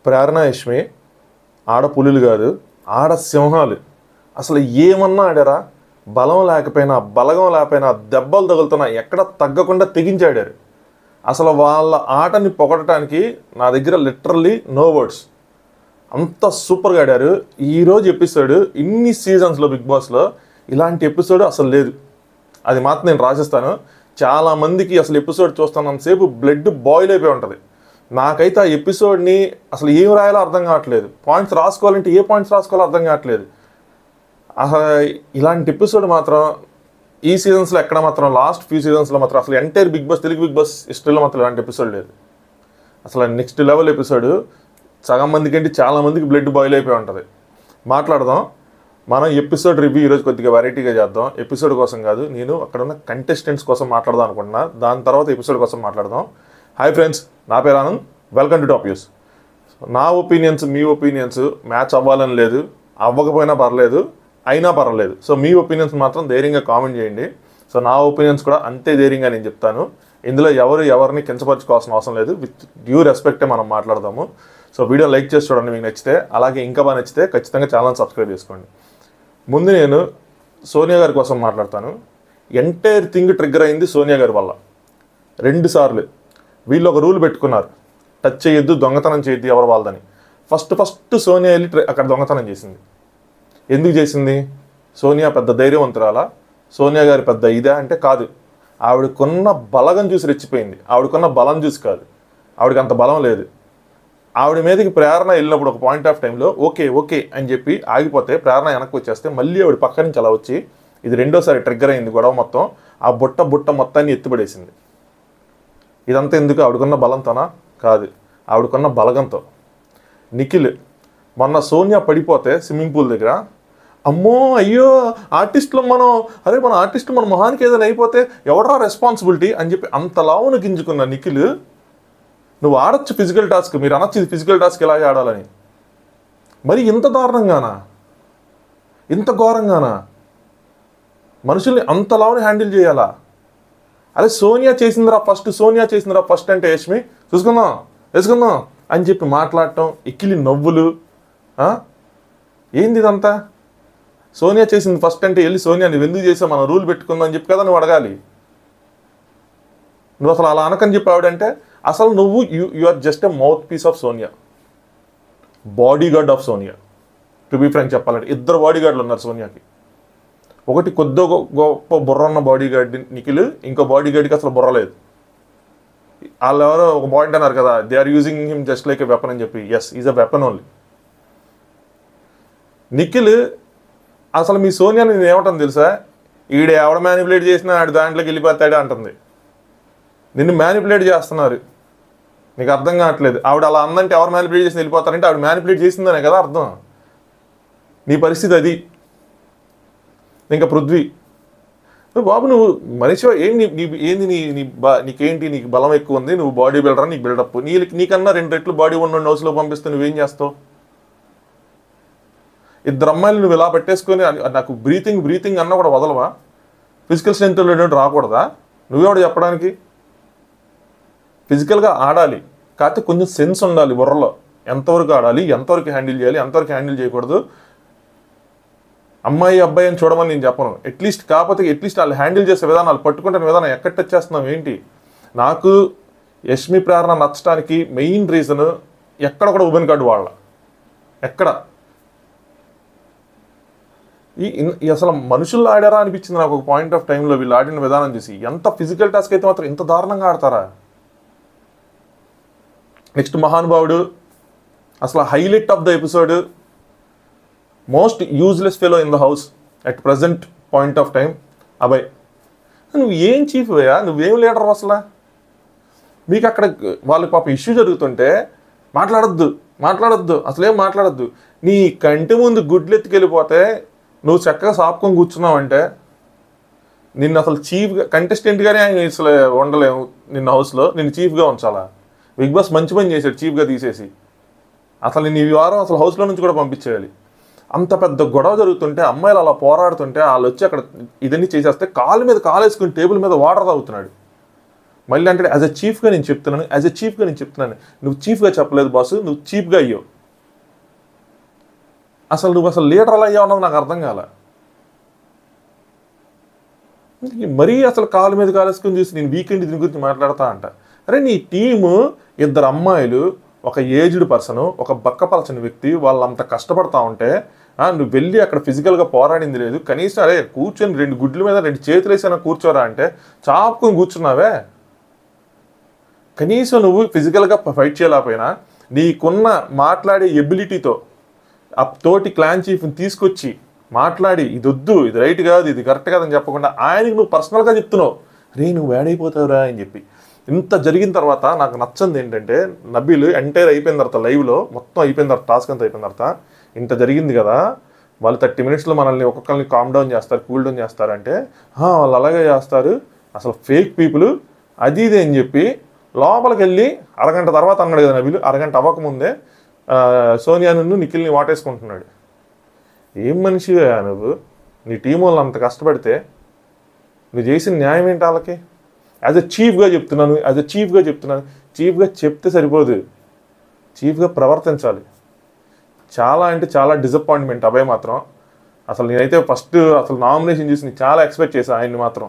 ప్రేరణ యష్మి ఆడ పులులు కాదు ఆడ సింహాలు అసలు ఏమన్నా ఆడారా బలం లేకపోయినా బలగం లేకపోయినా దెబ్బలు తగులుతున్నా ఎక్కడ తగ్గకుండా తెగించాడారు అసలు వాళ్ళ ఆటని పొగడటానికి నా దగ్గర లిటరల్లీ నో వర్డ్స్ అంత సూపర్గా ఆడారు ఈరోజు ఎపిసోడ్ ఇన్ని సీజన్స్లో బిగ్ బాస్లో ఇలాంటి ఎపిసోడ్ అసలు లేదు అది మాత్రం నేను రాసిస్తాను చాలా మందికి అసలు ఎపిసోడ్ చూస్తున్నంతసేపు బ్లడ్ బాయిల్ అయిపోయి ఉంటుంది నాకైతే ఆ ఎపిసోడ్ని అసలు ఏం రాయాలో అర్థం కావట్లేదు పాయింట్స్ రాసుకోవాలంటే ఏ పాయింట్స్ రాసుకోవాలో అర్థం కావట్లేదు అసలు ఇలాంటి ఎపిసోడ్ మాత్రం ఈ సీజన్స్లో ఎక్కడ మాత్రం లాస్ట్ ఫ్యూ సీజన్స్లో మాత్రం అసలు entire Bigg Boss Telugu Bigg Boss హిస్టరీలో మాత్రం ఇలాంటి ఎపిసోడ్ లేదు అసలు నెక్స్ట్ లెవెల్ ఎపిసోడ్ సగం మందికి అంటే చాలా మందికి బ్లడ్ బాయిల్ అయిపోయి ఉంటుంది మాట్లాడదాం మనం ఎపిసోడ్ రివ్యూ ఈరోజు కొద్దిగా వెరైటీగా చేద్దాం ఎపిసోడ్ కోసం కాదు నేను అక్కడ ఉన్న కంటెస్టెంట్స్ కోసం మాట్లాడదాం అనుకుంటున్నా దాని తర్వాత ఎపిసోడ్ కోసం మాట్లాడదాం హాయ్ ఫ్రెండ్స్ నా పేరు Anand welcome to top use నా ఒపీనియన్స్ మీ ఒపీనియన్స్ మ్యాచ్ అవ్వాలని లేదు అవ్వకపోయినా పర్లేదు అయినా పర్వాలేదు సో మీ ఒపీనియన్స్ మాత్రం ధైర్యంగా కామెంట్ చేయండి సో నా ఒపీనియన్స్ కూడా అంతే ధైర్యంగా నేను చెప్తాను ఇందులో ఎవరు ఎవరిని కించపరచుకోవాల్సిన అవసరం లేదు విత్ డ్యూ రెస్పెక్టే మనం మాట్లాడదాము సో వీడియో లైక్ చేసి చూడండి మీకు నచ్చితే అలాగే ఇంకా బాగా నచ్చితే ఖచ్చితంగా ఛానల్ సబ్స్క్రైబ్ చేసుకోండి ముందు నేను సోనియా గారి కోసం మాట్లాడతాను ఎంటైర్ థింగ్ ట్రిగ్గర్ అయింది సోనియా గారి వల్ల రెండు సార్లు వీళ్ళు ఒక రూల్ పెట్టుకున్నారు టచ్ చేయొద్దు దొంగతనం చేయొద్దు ఎవరు వాళ్ళదని ఫస్ట్ ఫస్ట్ సోనియా వెళ్ళి ట్ర- అక్కడ దొంగతనం చేసింది ఎందుకు చేసింది సోనియా పెద్ద ధైర్యవంతురాలా సోనియా గారి పెద్ద ఇదే అంటే కాదు ఆవిడకున్న బలగం చూసి రెచ్చిపోయింది ఆవిడకున్న బలం చూసి కాదు ఆవిడకి అంత బలం లేదు ఆవిడ మీదకి ప్రేరణ వెళ్ళినప్పుడు ఒక పాయింట్ ఆఫ్ టైంలో ఓకే ఓకే అని చెప్పి ఆగిపోతే ప్రేరణ వెనక్కి వచ్చేస్తే మళ్ళీ ఆవిడ పక్క నుంచి అలా వచ్చి ఇది రెండోసారి ట్రిగ్గర్ అయింది గొడవ మొత్తం ఆ బుట్ట బుట్ట మొత్తాన్ని ఎత్తిపడేసింది ఇదంతా ఎందుకు ఆవిడకున్న బలంతోనా కాదు ఆవిడకున్న బలగంతో నిఖిల్ మొన్న సోనియా పడిపోతే స్విమ్మింగ్ పూల్ దగ్గర అమ్మో అయ్యో ఆర్టిస్టులు మనం అరే మన ఆర్టిస్ట్ మన మొహానికి ఏదైనా అయిపోతే ఎవడరా రెస్పాన్సిబిలిటీ అని చెప్పి అంత లావును గింజుకున్న నిఖిల్ నువ్వు ఆడొచ్చు ఫిజికల్ టాస్క్ మీరు అనొచ్చు ఇది ఫిజికల్ టాస్క్ ఎలా ఆడాలని మరి ఇంత దారుణంగానా ఇంత ఘోరంగానా మనుషుల్ని అంతలావుని హ్యాండిల్ చేయాలా అరే సోనియా చేసిందిరా ఫస్ట్ సోనియా చేసిందిరా ఫస్ట్ అంటే యష్మి చూసుకుందాం వేసుకుందాం అని చెప్పి మాట్లాడటం ఎక్కిలి నవ్వులు ఆ? ఏంది ఇదంతా సోనియా చేసింది ఫస్ట్ అంటే వెళ్ళి సోనియా నువ్వు ఎందుకు చేసావు మనం రూల్ పెట్టుకుందాం అని చెప్పి కదా నువ్వు అడగాలి నువ్వు అసలు అలా అనకని చెప్పి ఆవిడంటే అసలు నువ్వు you you are just a mouthpiece of Sonia bodyguard of Sonia to be frank చెప్పాలంటే ఇద్దరు బాడీ గార్డులు ఉన్నారు సోనియాకి ఒకటి కొద్ది గొ- గొప్ప బుర్ర ఉన్న బాడీ గార్డ్ నిఖిల్ ఇంకో బాడీ గార్డ్కి అసలు బుర్ర లేదు వాళ్ళు ఎవరో ఒక పాయింట్ అన్నారు కదా they are using him just like a weapon అని చెప్పి yes is a weapon only Nikhil అసలు మీ సోనియాని నేను ఏమంటాను తెలుసా ఈడ ఎవడ మ్యానిపులేట్ చేసినా ఆడు దాంట్లోకి వెళ్ళిపోతాడే అంటుంది నిన్ను మ్యానిపులేట్ చేస్తున్నారు నీకు అర్థం కావట్లేదు ఆవిడ అలా అందంటే ఎవరు మ్యానిపులేట్ చేసి వెళ్ళిపోతారంటే ఆవిడ మ్యానిపులేట్ చేసిందనే కదా అర్థం నీ పరిస్థితి అది ఇంకా పృథ్వీ నువ్వు బాబు నువ్వు మనిషి ఏం నీ నీ ఏంది నీ నీ బా నీకేంటి నీకు బలం ఎక్కువ ఉంది నువ్వు బాడీ బిల్డర్ నీకు బిల్డప్ నీ నీకన్నా రెండు రెట్లు బాడీ ఉన్న హౌస్లో పంపిస్తే నువ్వేం చేస్తావు ఇద్దరు అమ్మాయిలు నువ్వు ఇలా పెట్టేసుకొని అని- నాకు బ్రీతింగ్ బ్రీతింగ్ అన్న కూడా వదలవా ఫిజికల్ స్ట్రెంత్ లేనట్టు రాకూడదా నువ్వెవడు చెప్పడానికి ఫిజికల్గా ఆడాలి కాకపోతే కొంచెం సెన్స్ ఉండాలి బుర్రలో ఎంతవరకు ఆడాలి ఎంతవరకు హ్యాండిల్ చేయాలి ఎంతవరకు హ్యాండిల్ చేయకూడదు అమ్మాయి అబ్బాయి అని చూడమని నేను చెప్పను అట్లీస్ట్ కాకపోతే అట్లీస్ట్ వాళ్ళు హ్యాండిల్ చేసే విధానాలు పట్టుకుంటున్న విధానం ఎక్కడ టచ్ చేస్తున్నాం ఏంటి నాకు యష్మి ప్రేరణ నచ్చడానికి మెయిన్ రీజన్ ఎక్కడ కూడా ఉబెన్ కార్డు వాళ్ళ ఎక్కడ ఈ ఇన్- ఈ అసలు మనుషుల్లో ఆడారా అనిపించింది నాకు ఒక పాయింట్ ఆఫ్ టైంలో వీళ్ళు ఆడిన విధానం చూసి ఎంత ఫిజికల్ టాస్క్ అయితే మాత్రం ఇంత దారుణంగా ఆడతారా నెక్స్ట్ మహానుభావుడు అసలు highlight of the episode most useless fellow in the house at present point of time Abhay నువ్వు ఏం చీఫ్ అయ్యా నువ్వేం లీడర్ అసలు మీకు అక్కడ వాళ్ళకి పాప ఇష్యూ జరుగుతుంటే మాట్లాడొద్దు మాట్లాడొద్దు అసలేం మాట్లాడొద్దు నీ కంటి ముందు గుడ్లు ఎత్తుకెళ్ళిపోతే నువ్వు చక్కగా సాపుకొని కూర్చున్నావంటే నిన్ను అసలు చీఫ్గా కంటెస్టెంట్గానే ఆయన అసలు ఉండలేము నిన్న హౌస్లో నిన్ను చీఫ్గా ఉంచాలా బిగ్ బాస్ మంచి పని చేశాడు చీఫ్గా తీసేసి అసలు నేను ఈ వారం అసలు హౌస్లో నుంచి కూడా పంపించేయాలి అంత పెద్ద గొడవ జరుగుతుంటే అమ్మాయిలు అలా పోరాడుతుంటే వాళ్ళు వచ్చి అక్కడ ఇదన్నీ చేసేస్తే కాలు మీద కాలు వేసుకుని టేబుల్ మీద వాటర్ తాగుతున్నాడు మళ్ళీ అంటే యాజ్ ఎ చీఫ్గా నేను చెప్తున్నాను యాజ్ ఎ చీఫ్గా నేను చెప్తున్నాను నువ్వు చీఫ్గా చెప్పలేదు బాసు నువ్వు చీఫ్గా అయ్యావు అసలు నువ్వు అసలు లీడర్ అలా అయ్యావు అన్నది నాకు అర్థం కాల మరీ అసలు కాలు మీద కాలేసుకొని చూసి నేను వీకెండ్ దీని గురించి మాట్లాడతా అంట అరే నీ టీము ఇద్దరు అమ్మాయిలు ఒక ఏజ్డ్ పర్సన్ ఒక బక్కపలచని వ్యక్తి వాళ్ళంత కష్టపడతా ఉంటే ఆ, నువ్వు వెళ్ళి అక్కడ ఫిజికల్గా పోరాడింది లేదు కనీసం అరే కూర్చొని రెండు గుడ్ల మీద రెండు చేతులు వేసినా కూర్చోరా అంటే చాపుకొని కూర్చున్నావే కనీసం నువ్వు ఫిజికల్గా ఫైట్ చేయలేకపోయినా నీకున్న మాట్లాడే ఎబిలిటీతో ఆ తోటి క్లాన్ చీఫ్ని తీసుకొచ్చి మాట్లాడి ఇది వద్దు ఇది రైట్ కాదు ఇది కరెక్ట్ కాదని చెప్పకుండా ఆయనకి నువ్వు పర్సనల్గా చెప్తున్నావు రే నువ్వు వేడైపోతావురా అని చెప్పి ఇంత జరిగిన తర్వాత నాకు నచ్చంది ఏంటంటే నబీలు ఎంటైర్ అయిపోయిన తర్వాత లైవ్లో మొత్తం అయిపోయిన తర్వాత టాస్క్ అంతా అయిపోయిన తర్వాత ఇంత జరిగింది కదా వాళ్ళు థర్టీ మినిట్స్లో మనల్ని ఒక్కొక్కరిని కామ్ డౌన్ చేస్తారు కూల్ డౌన్ చేస్తారంటే "హా, వాళ్ళు అలాగే చేస్తారు అసలు ఫేక్ పీపుల్ అది ఇది అని చెప్పి లోపలికి వెళ్ళి అరగంట తర్వాత అన్నాడు కదా నబీలు అరగంట అవ్వకముందే ఆ, సోనియా నిన్ను నిఖిల్ని వాటేసుకుంటున్నాడు ఏం మనిషివే నువ్వు నీ టీం వాళ్ళు అంత కష్టపడితే నువ్వు చేసిన న్యాయం ఏంటి వాళ్ళకి యాజ్ ఎ చీఫ్గా చెప్తున్నాను యాజ్ ఎ చీఫ్గా చెప్తున్నాను చీఫ్గా చెప్తే సరిపోదు చీఫ్గా ప్రవర్తించాలి చాలా అంటే చాలా డిసప్పాయింట్మెంట్ అభయ్ మాత్రం అసలు నేనైతే ఫస్ట్ అసలు నామినేషన్ చూసి నేను చాలా ఎక్స్పెక్ట్ చేశాను ఆయన్ని మాత్రం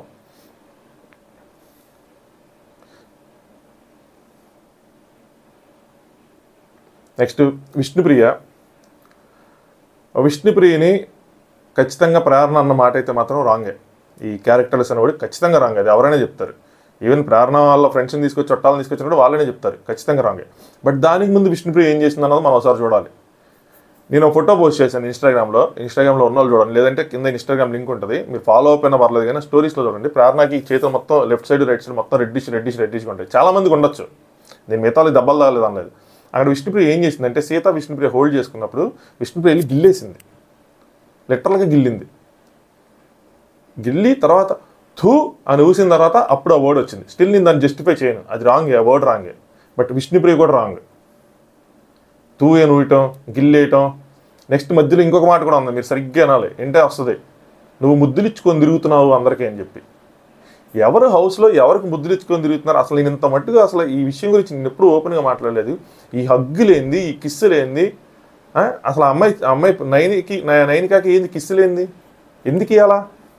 నెక్స్ట్ విష్ణుప్రియ విష్ణుప్రియని ఖచ్చితంగా ప్రేరణ అన్న మాట అయితే మాత్రం రాంగే ఈ క్యారెక్టర్స్ అనేవాడు ఖచ్చితంగా రాంగ్ అది ఎవరైనా చెప్తారు ఈవెన్ ప్రేరణ వాళ్ళ ఫ్రెండ్స్ని తీసుకొచ్చి చుట్టాలను తీసుకొచ్చిన కూడా వాళ్ళనే చెప్తారు ఖచ్చితంగా రాంగే బట్ దానికి ముందు విష్ణుప్రియ ఏం చేసింది అన్నది మనం ఒకసారి చూడాలి నేను ఒక ఫోటో పోస్ట్ చేశాను ఇన్స్టాగ్రామ్లో ఇన్స్టాగ్రామ్లో ఉన్న వాళ్ళు చూడండి లేదంటే కింద ఇన్స్టాగ్రామ్ లింక్ ఉంటుంది మీరు ఫాలో అప్ అయినా పర్లేదు కానీ స్టోరీస్లో చూడండి ప్రేరణకి చేతులు మొత్తం లెఫ్ట్ సైడ్ రైట్ సైడ్ మొత్తం రెడ్డిష్ రెడ్డిష్ రెడ్డిష్గా ఉంటాయి చాలా మందికి ఉండొచ్చు నేను మిగతా వాళ్ళకి దెబ్బలు తాగలేదు అనలేదు అక్కడ విష్ణుప్రియ ఏం చేసిందంటే సీత విష్ణుప్రియ హోల్డ్ చేసుకున్నప్పుడు విష్ణుప్రియ వెళ్ళి గిల్లేసింది లిటరల్గా గిల్లింది గిల్లి తర్వాత థూ అని ఊసిన తర్వాత అప్పుడు ఆ వర్డ్ వచ్చింది స్టిల్ నేను దాన్ని జస్టిఫై చేయను అది రాంగే ఆ వర్డ్ రాంగే బట్ విష్ణుప్రియ కూడా రాంగ్ తూ అని ఊయటం గిల్లేయటం నెక్స్ట్ మధ్యలో ఇంకొక మాట కూడా ఉంది మీరు సరిగ్గా అనాలి ఏంటే వస్తుంది నువ్వు ముద్దులు ఇచ్చుకొని తిరుగుతున్నావు అందరికీ అని చెప్పి ఎవరు హౌస్లో ఎవరికి ముద్దులు ఇచ్చుకొని తిరుగుతున్నారు అసలు నేను ఇంత మట్టుగా అసలు ఈ విషయం గురించి నేను ఎప్పుడు ఓపెన్గా మాట్లాడలేదు ఈ హగ్గులేంది ఈ కిస్సులేంది ఆ? అసలు ఆ అమ్మాయి ఆ అమ్మాయి నైనికి నై- నైనికాకి ఏంది కిస్సులేంది ఎందుకు ఇవ్వాలా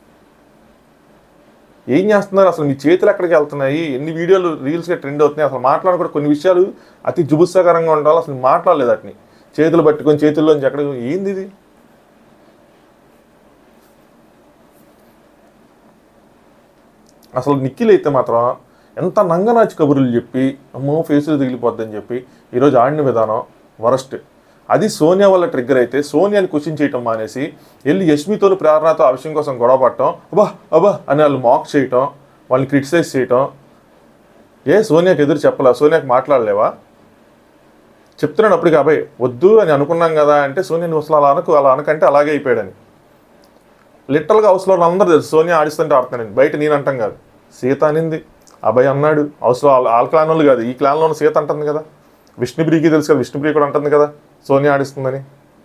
ఏం చేస్తున్నారు అసలు మీ చేతులు ఎక్కడికి వెళ్తున్నాయి ఎన్ని వీడియోలు రీల్స్గా ట్రెండ్ అవుతున్నాయి అసలు మాట్లాడకూడదు కొన్ని విషయాలు అతి జుబుత్సాకరంగా ఉండాలి అసలు మాట్లాడలేదు అట్ని చేతులు పట్టుకొని చేతుల్లోంచి ఎక్కడ ఏంది ఇది అసలు నిఖిల్ అయితే మాత్రం ఎంత నంగనాచి కబుర్లు చెప్పి అమ్మో ఫేసులు తగిలిపోద్దని చెప్పి ఈరోజు ఆడిన విధానం వరస్ట్ అది సోనియా వల్ల ట్రిగ్గర్ అయితే సోనియాని క్వశ్చన్ చేయటం మానేసి వెళ్ళి యష్మితో ప్రేరణతో ఆ విషయం కోసం గొడవ పడటం అబ్బా అబ్బా అని వాళ్ళు మాక్ చేయటం వాళ్ళని క్రిటిసైజ్ చేయటం ఏ సోనియాకి ఎదురు చెప్పలా సోనియాకి మాట్లాడలేవా చెప్తున్నాడు అప్పటికి అబ్బాయి వద్దు అని అనుకున్నాం కదా అంటే సోనియా నువ్వు అసలు అలా అనకు అలా అనకంటే అలాగే అయిపోయాడని లిటరల్గా హౌస్లో అందరూ తెలుసు సోనియా ఆడిస్తుంటే ఆడుతున్నాను బయట నేను అంటాం కాదు సీత అనింది అబ్బాయి అన్నాడు హౌస్లో వాళ్ళ వాళ్ళ క్లాన్ వాళ్ళు కాదు ఈ క్లాన్లో ఉన్న సీత అంటుంది కదా విష్ణుప్రియకి తెలుసు కదా విష్ణుప్రియ కూడా అంటుంది కదా సోనియా ఆడిస్తుందని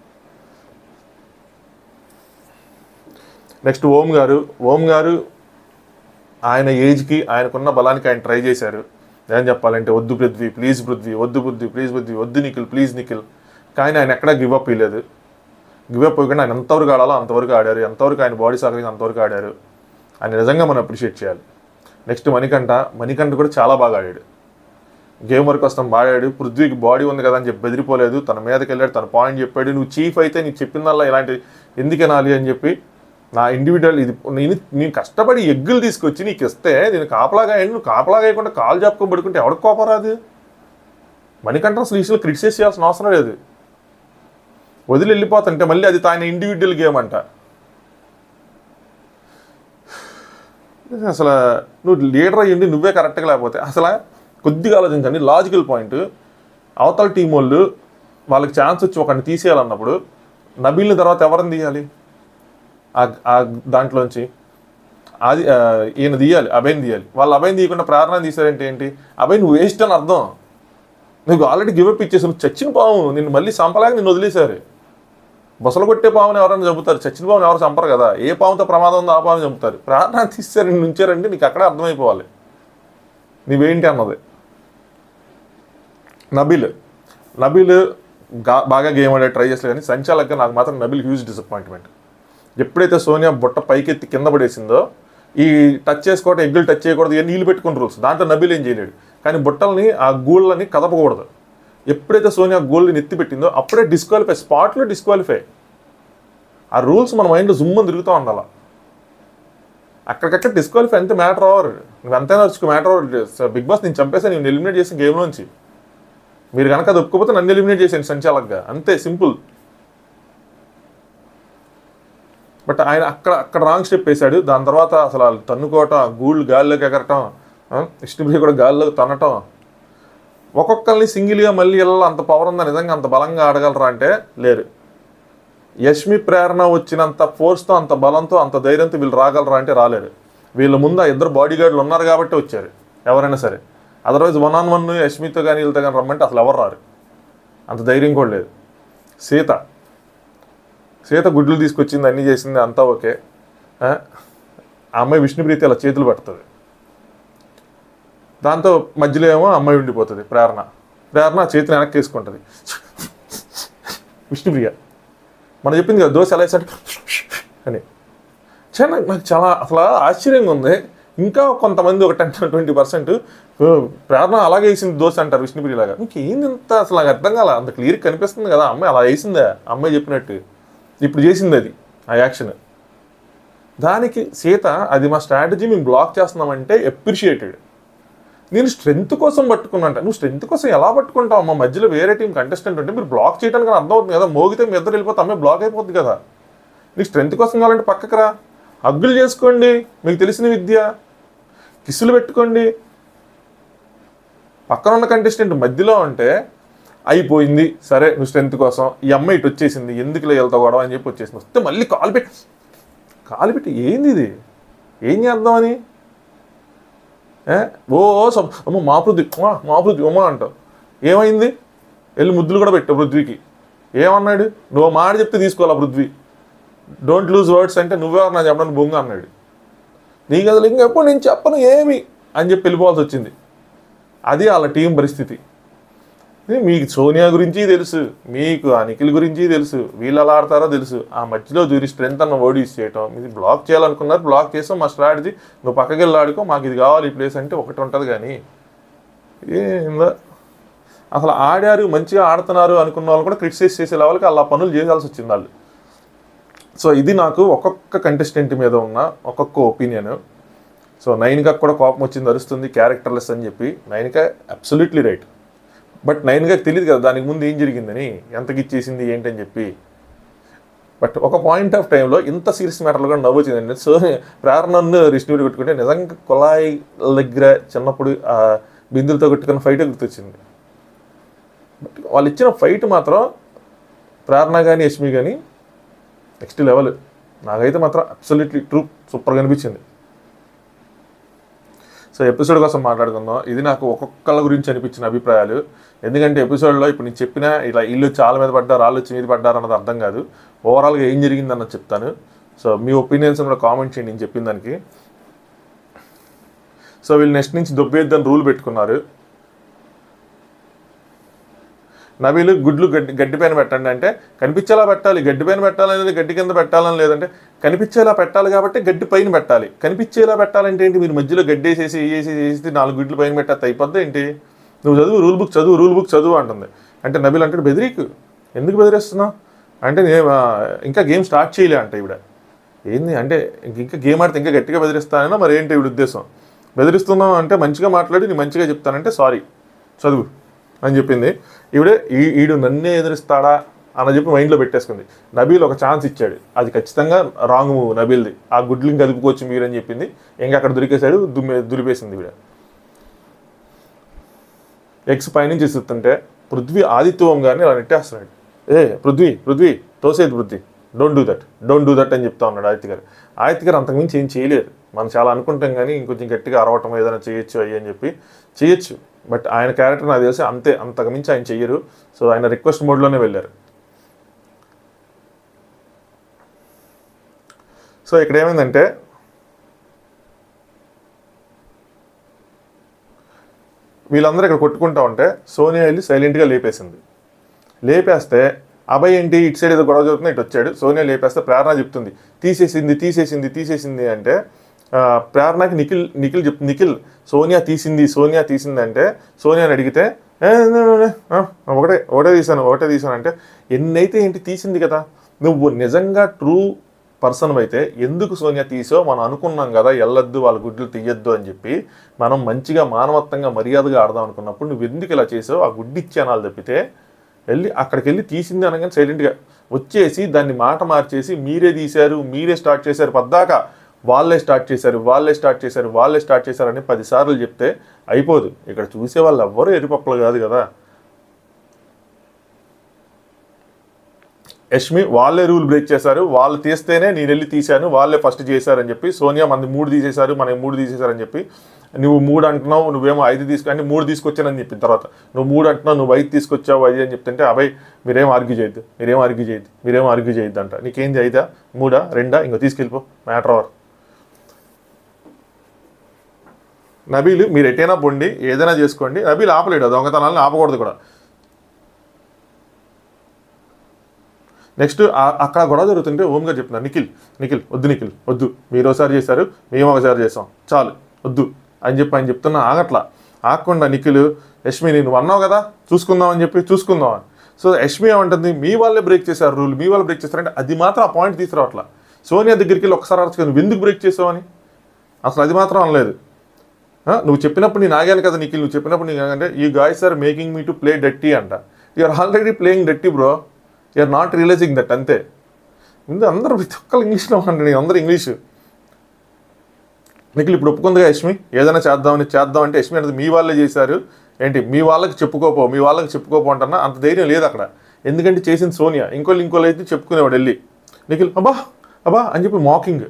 నెక్స్ట్ ఓం గారు ఓం గారు ఆయన ఏజ్కి ఆయనకున్న బలానికి ఆయన ట్రై చేశారు ఏం చెప్పాలంటే వద్దు పృథ్వీ ప్లీజ్ పృథ్వీ వద్దు పృథ్వీ ప్లీజ్ పృథ్వీ వద్దు నిఖిల్ ప్లీజ్ నిఖిల్ కానీ ఆయన ఎక్కడా గివ్ అప్ ఇవ్వలేదు గివ్ అప్ ఇవ్వకుండా ఆయన ఎంతవరకు ఆడాలో అంతవరకు ఆడారు ఎంతవరకు ఆయన బాడీ సహకరించి అంతవరకు ఆడారు ఆయన నిజంగా మనం అప్రిషియేట్ చేయాలి నెక్స్ట్ మణికంఠ మణికంఠ కూడా చాలా బాగా ఆడాడు గేమ్ వరకు వస్తాం బాడాడు పృథ్వీకి బాడీ ఉంది కదా అని చెప్పి బెదిరిపోలేదు తన మీదకి వెళ్ళాడు తన పాయింట్ చెప్పాడు నువ్వు చీఫ్ అయితే నీకు చెప్పిందల్లా ఇలాంటి ఎందుకు వినాలి అని చెప్పి నా ఇండివిజువల్ ఇది నేను నేను కష్టపడి ఎగ్గులు తీసుకొచ్చి నీకు ఇస్తే నేను కాపలాగా అయ్యి నువ్వు కాపలాగా వేయకుండా కాలు చెప్పుకొని పడుకుంటే ఎవరికి కోపం రాదు మణికంఠ అసలు ఈ విషయంలో క్రిటిసైజ్ చేయాల్సిన అవసరం లేదు వదిలి వెళ్ళిపోతుంటే మళ్ళీ అది తాను ఇండివిజువల్ గేమ్ అంట అసలు నువ్వు లీడర్ అయ్యింది నువ్వే కరెక్ట్గా లేకపోతే అసలు కొద్దిగా ఆలోచించండి లాజికల్ పాయింట్ అవతల టీం వాళ్ళు వాళ్ళకి ఛాన్స్ వచ్చి ఒకరిని తీసేయాలన్నప్పుడు నబీల్ని తర్వాత ఎవరిని తీయాలి ఆ- ఆ దాంట్లోంచి అది ఆ, ఈయన తీయాలి అభయని తీయాలి వాళ్ళు అభయని తీయకుండా ప్రార్థన తీశారంటే ఏంటి అభయ్ నువ్వు వేస్ట్ అని అర్థం నీకు ఆల్రెడీ గివప్ ఇచ్చేసి నువ్వు చచ్చిన పాము నిన్ను మళ్ళీ చంపలేక నిన్ను వదిలేశారు బొసలు కొట్టే పాముని ఎవరైనా చంపుతారు చచ్చిన పాముని ఎవరు చంపరు కదా ఏ పాముతో ప్రమాదం ఉందో ఆ పాముని చంపుతారు ప్రార్థన తీశారు నిన్ను ఉంచారంటే నీకు అక్కడే అర్థమైపోవాలి నువ్వేంటి అన్నది నబీల్ నబీల్ గా- బాగా గేమ్ ఆడే ట్రై చేసలే కానీ సంచాలకుగా నాకు మాత్రం నబీల్ హ్యూజ్ డిసప్పాయింట్మెంట్ ఎప్పుడైతే సోనియా బుట్ట పైకెత్తి కింద పడేసిందో ఈ టచ్ చేసుకోవడం ఎగ్గులు టచ్ చేయకూడదు ఇవన్నీ నీళ్ళు పెట్టుకుని రూల్స్ దాంట్లో నబీల్ ఏం చేయలేడు కానీ బుట్టల్ని ఆ గూళ్ళని కదపకూడదు ఎప్పుడైతే సోనియా గోల్డ్ని ఎత్తి పెట్టిందో అప్పుడే డిస్క్వాలిఫై స్పాట్లో డిస్క్వాలిఫై ఆ రూల్స్ మన మైండ్లో జుమ్మని తిరుగుతూ ఉండాలి అక్కడికక్కడ డిస్క్వాలిఫై అంతే మ్యాటర్ ఓవర్ నువ్వు ఎంతైనా వచ్చుకో మ్యాటర్ ఓవర్ బిగ్ బాస్ నేను చంపేసాను నేను ఎలిమినేట్ చేసిన గేమ్లోంచి మీరు కనుక అది ఒప్పుకోకపోతే నన్ను ఎలిమినేట్ చేసాను సంచాలక్గా అంతే సింపుల్ బట్ ఆయన అక్కడ అక్కడ రాంగ్ స్టెప్ వేశాడు దాని తర్వాత అసలు వాళ్ళు తన్నుకోవటం గూళ్ళు గాల్లోకి ఎగరటం ఆ, విష్ణుప్రియ కూడా గాల్లోకి తన్నటం ఒక్కొక్కరిని సింగిల్గా మళ్ళీ వెళ్ళాలి అంత పవర్ ఉందా నిజంగా అంత బలంగా ఆడగలరా అంటే లేరు యష్మి ప్రేరణ వచ్చినంత ఫోర్స్తో అంత బలంతో అంత ధైర్యంతో వీళ్ళు రాగలరా అంటే రాలేరు వీళ్ళ ముందు ఆ ఇద్దరు బాడీ గార్డులు ఉన్నారు కాబట్టి వచ్చారు ఎవరైనా సరే అదర్వైజ్ వన్ ఆన్ వన్ యష్మితో కానీ వీళ్ళతో కానీ రమ్మంటే అసలు ఎవరు రారు అంత ధైర్యం కూడా లేదు సీత సీత గుడ్లు తీసుకొచ్చింది అన్నీ చేసింది అంతా ఓకే ఆ ఆ అమ్మాయి విష్ణుప్రీతి అలా చేతులు పడుతుంది దాంతో మధ్యలో ఏమో అమ్మాయి ఉండిపోతుంది ప్రేరణ ప్రేరణ ఆ చేతిని వెనక్కి వేసుకుంటుంది విష్ణుప్రియ మనం చెప్పింది కదా దోశ ఎలా వేసాడు అని చాలా నాకు చాలా అసలు ఆశ్చర్యంగా ఉంది ఇంకా కొంతమంది ఒక టెన్ ట్వంటీ పర్సెంట్ ప్రేరణ అలాగే వేసింది దోశ అంటారు విష్ణుప్రియ లాగా మీకు ఏంది ఇంత అసలు నాకు అర్థం కాల అంత క్లియర్ కనిపిస్తుంది కదా అమ్మాయి అలా వేసిందే అమ్మాయి చెప్పినట్టు ఇప్పుడు చేసింది అది ఆ యాక్షన్ దానికి సీత అది మా స్ట్రాటజీ మేము బ్లాక్ చేస్తున్నామంటే అప్రిషియేటెడ్ నేను స్ట్రెంత్ కోసం పట్టుకున్నాంట నువ్వు స్ట్రెంత్ కోసం ఎలా పట్టుకుంటావు మా మధ్యలో వేరే టీం కంటెస్టెంట్ ఉంటే మీరు బ్లాక్ చేయడానికి అర్థం అవుతుంది కదా మోగితే మీ ఇద్దరు వెళ్ళిపోతే అమ్మాయి బ్లాక్ అయిపోతుంది కదా నీకు స్ట్రెంత్ కోసం కావాలంటే పక్కకు రా అగ్గులు చేసుకోండి మీకు తెలిసిన విద్య కిస్సులు పెట్టుకోండి పక్కన ఉన్న కంటెస్టెంట్ మధ్యలో ఉంటే అయిపోయింది సరే నువ్వు స్ట్రెంత్ కోసం ఈ అమ్మాయి ఇటు వచ్చేసింది ఎందుకు వెళ్తావు గొడవ అని చెప్పి వచ్చేసింది వస్తే మళ్ళీ కాలు పెట్టి కాలు పెట్టి ఏంది ఇది ఏం చేద్దామని ఏ? ఓ సబ్ అమ్మ మా పృథ్వీ ఉమ్మా, మా పృథ్వీ ఉమా అంటావు ఏమైంది వెళ్ళి ముద్దులు కూడా పెట్టావు పృథ్వీకి ఏమన్నాడు నువ్వు మాట చెప్తే తీసుకోవాలా పృథ్వీ డోంట్ లూజ్ వర్డ్స్ అంటే నువ్వెవరు నా చెప్పడానికి బొంగ అన్నాడు నీకు అసలు ఇంకెప్పుడు నేను చెప్పను ఏమి అని చెప్పి వెళ్ళిపోవాల్సి వచ్చింది అది వాళ్ళ టీం పరిస్థితి ఇది మీకు సోనియా గురించి తెలుసు మీకు ఆ నిఖిల్ గురించి తెలుసు వీళ్ళు ఎలా ఆడతారో తెలుసు ఆ మధ్యలో దూరి స్ట్రెంత్ అన్న ఓడీస్ చేయటం ఇది బ్లాక్ చేయాలనుకున్నారు బ్లాక్ చేసాం మా స్ట్రాటజీ నువ్వు పక్కకి వెళ్ళి ఆడుకో మాకు ఇది కావాలి ఈ ప్లేస్ అంటే ఒకటి ఉంటుంది కానీ ఏందో అసలు ఆడారు మంచిగా ఆడుతున్నారు అనుకున్న వాళ్ళు కూడా క్రిటిసైజ్ చేసే లెవెల్కి అలా పనులు చేయాల్సి వచ్చింది వాళ్ళు సో ఇది నాకు ఒక్కొక్క కంటెస్టెంట్ మీద ఉన్న ఒక్కొక్క ఒపీనియన్ సో నైన్గా కూడా కోపం వచ్చింది అరుస్తుంది క్యారెక్టర్లెస్ అని చెప్పి నైన్గా అబ్సల్యూట్లీ రైట్ బట్ నైన్గా తెలియదు కదా దానికి ముందు ఏం జరిగిందని ఎంతకి ఇచ్చేసింది ఏంటని చెప్పి బట్ ఒక పాయింట్ ఆఫ్ టైంలో ఇంత సీరియస్ మ్యాటర్లు కూడా నవ్వు వచ్చిందండి సో ప్రేరణను రిష్ణుడి కొట్టుకుంటే నిజంగా కుళాయి దగ్గర చిన్నప్పుడు ఆ బిందులతో కొట్టుకున్న ఫైట్ గుర్తొచ్చింది బట్ వాళ్ళు ఇచ్చిన ఫైట్ మాత్రం ప్రేరణ కానీ యష్మి కానీ నెక్స్ట్ లెవెల్ నాకైతే మాత్రం అబ్సల్యూట్లీ ట్రూ సూపర్గా అనిపించింది సో ఎపిసోడ్ కోసం మాట్లాడుకుందాం ఇది నాకు ఒక్కొక్కళ్ళ గురించి అనిపించిన అభిప్రాయాలు ఎందుకంటే ఎపిసోడ్లో ఇప్పుడు నేను చెప్పిన ఇలా ఇల్లు చాలా మీద పడ్డారు రాళ్ళు వచ్చి మీద పడ్డారు అన్నది అర్థం కాదు ఓవరాల్గా ఏం జరిగింది అన్నది చెప్తాను సో మీ ఒపీనియన్స్ కూడా కామెంట్ చేయండి నేను చెప్పిన దానికి సో వీళ్ళు నెక్స్ట్ నుంచి దొబ్బేద్దని రూల్ పెట్టుకున్నారు నవీలు గుడ్లు గడ్డి గడ్డి పైన పెట్టండి అంటే కనిపించేలా పెట్టాలి గడ్డి పైన పెట్టాలనేది గడ్డి కింద పెట్టాలని లేదంటే కనిపించేలా పెట్టాలి కాబట్టి గడ్డి పైన పెట్టాలి కనిపించేలా పెట్టాలంటే ఏంటి మీరు మధ్యలో గడ్డి వేసేసి వేసి వేసి నాలుగు గుడ్లు పైన పెట్టేస్తే అయిపోద్ది ఏంటి నువ్వు చదువు రూల్ బుక్ చదువు రూల్ బుక్ చదువు అంటుంది అంటే నబీల్ అంటే బెదిరీకు ఎందుకు బెదిరిస్తున్నావు అంటే నేను ఆ, ఇంకా గేమ్ స్టార్ట్ చేయలే అంట ఈవిడ ఏంది అంటే ఇంక- ఇంకా గేమ్ ఆడితే ఇంకా గట్టిగా బెదిరిస్తానైనా మరి ఏంటి ఈవిడ ఉద్దేశం బెదిరిస్తున్నావు అంటే మంచిగా మాట్లాడి నేను మంచిగా చెప్తానంటే సారీ చదువు అని చెప్పింది ఈవిడే ఈ ఈడు నన్నే ఎదిరిస్తాడా అని చెప్పి మైండ్లో పెట్టేసుకుంది నబీల్ ఒక ఛాన్స్ ఇచ్చాడు అది ఖచ్చితంగా రాంగ్ మూవ్ నబీల్ది ఆ గుడ్లిని కలుపుకోవచ్చు మీరు అని చెప్పింది ఇంకా అక్కడ దొరికేశాడు దుమ్మె దులిపేసింది ఈవిడ ఎక్స్ పైనుంచి ఇస్తుంటే పృథ్వీ ఆదిత్యవం గారిని అలా నెట్టేస్తున్నాడు ఏ పృథ్వీ పృథ్వీ తోసేది Prithvi don't do that don't do that అని చెప్తా ఉన్నాడు ఆదిత్య గారు ఆదిత్య గారు అంతకుమించి ఏం చేయలేరు మనం చాలా అనుకుంటాం కానీ ఇంకొంచెం గట్టిగా అరవటం ఏదైనా చేయొచ్చు అయ్యి అని చెప్పి చేయొచ్చు బట్ ఆయన క్యారెక్టర్ నాకు తెలిసి అంతే అంతకుమించి ఆయన చెయ్యరు సో ఆయన రిక్వెస్ట్ మోడ్లోనే వెళ్ళారు సో ఇక్కడ ఏమైందంటే వీళ్ళందరూ ఇక్కడ కొట్టుకుంటా ఉంటే సోనియా వెళ్ళి సైలెంట్గా లేపేసింది లేపేస్తే అభయ్ ఏంటి ఇటు సైడ్ ఏదో గొడవ జరుగుతుంది ఇటు వచ్చాడు సోనియా లేపేస్తే ప్రేరణ చెప్తుంది తీసేసింది తీసేసింది తీసేసింది అంటే ఆ, ప్రేరణకి నిఖిల్ నిఖిల్ చెప్ నిఖిల్ సోనియా తీసింది సోనియా తీసింది అంటే సోనియాని అడిగితే "ఏ, నే, నే, నే, ఆ, ఒకటే ఒకటే తీసాను ఒకటే తీసాను అంటే ఎన్నైతే ఏంటి తీసింది కదా నువ్వు నిజంగా ట్రూ పర్సన్ అయితే ఎందుకు సోనియా తీసో మనం అనుకున్నాం కదా ఎల్లొద్దు వాళ్ళ గుడ్లు తీయొద్దు అని చెప్పి మనం మంచిగా మానవత్వంగా మర్యాదగా ఆడదాం అనుకున్నప్పుడు నువ్వు ఎందుకు ఇలా చేసావు ఆ గుడ్డి ఇచ్చానాలు తప్పితే వెళ్ళి అక్కడికి వెళ్ళి తీసింది అనగానే సైలెంట్గా వచ్చేసి దాన్ని మాట మార్చేసి మీరే తీశారు మీరే స్టార్ట్ చేశారు పద్దాక వాళ్ళే స్టార్ట్ చేశారు వాళ్ళే స్టార్ట్ చేశారు వాళ్ళే స్టార్ట్ చేశారు అని పదిసార్లు చెప్తే అయిపోదు ఇక్కడ చూసే వాళ్ళు ఎవ్వరూ ఎరుపప్పలు కాదు కదా యష్మి వాళ్ళే రూల్ బ్రేక్ చేశారు వాళ్ళు తీస్తేనే నేను వెళ్ళి తీశాను వాళ్ళే ఫస్ట్ చేశారని చెప్పి సోనియా మంది మూడు తీసేశారు మనకి మూడు తీసేశారని చెప్పి నువ్వు మూడు అంటున్నావు నువ్వేమో ఐదు తీసుకు అంటే మూడు తీసుకొచ్చానని చెప్పిన తర్వాత నువ్వు మూడు అంటున్నావు నువ్వు ఐదు తీసుకొచ్చావు ఐదు అని చెప్తుంటే అబ్బాయి మీరేం ఆర్గ్యూ చేయొద్దు మీరేం ఆర్గ్యూ చేయొద్దు మీరేం ఆర్గ్యూ చేయొద్దు అంట నీకేంది ఐదా మూడా రెండా ఇంకో తీసుకెళ్ళిపో మ్యాటర్ ఓవర్ నబీలు మీరు ఎటైనా పొండి ఏదైనా చేసుకోండి నబీలు ఆపలేడు ఆ దొంగతనాలను ఆపకూడదు కూడా నెక్స్ట్ ఆ- అక్కడ గొడవ జరుగుతుంటే ఓం గారు చెప్తున్నారు నిఖిల్ నిఖిల్ వద్దు నిఖిల్ వద్దు మీరు ఒకసారి చేశారు మేము ఒకసారి చేసాం చాలు వద్దు అని చెప్పి ఆయన చెప్తున్నా ఆగట్లా ఆగకుండా నిఖిల్ యష్మి నేను అన్నావు కదా చూసుకుందాం అని చెప్పి చూసుకుందాం అని సో యష్మి ఏమంటుంది మీ వాళ్ళే బ్రేక్ చేశారు రూల్ మీ వాళ్ళు బ్రేక్ చేశారంటే అది మాత్రం ఆ పాయింట్ తీసుకురావట్లా సోనియా దగ్గరికి వెళ్ళి ఒకసారి అరచుకొని నువ్వు ఎందుకు బ్రేక్ చేసావు అని అసలు అది మాత్రం అనలేదు ఆ, నువ్వు చెప్పినప్పుడు నేను ఆగాను కదా నిఖిల్ నువ్వు చెప్పినప్పుడు నేను ఆగంటే ఈ guys are making me to play డట్టి అంట యూఆర్ ఆల్రెడీ ప్లేయింగ్ డట్టి bro you're not realising that అంతే ముందు అందరూ ప్రతి ఒక్కరు ఇంగ్లీష్లో మాట్లాడి అందరూ ఇంగ్లీష్ నిఖిల్ ఇప్పుడు ఒప్పుకుందిగా యష్మి ఏదైనా చేద్దామని చేద్దాం అంటే యష్మి అనేది మీ వాళ్ళే చేశారు ఏంటి మీ వాళ్ళకి చెప్పుకోపో మీ వాళ్ళకి చెప్పుకోపో అంటున్నా అంత ధైర్యం లేదు అక్కడ ఎందుకంటే చేసింది సోనియా ఇంకోళ్ళు ఇంకోళ్ళు అయితే చెప్పుకునేవాడు వెళ్ళి నిఖిల్ అబ్బా అబ్బా అని చెప్పి mocking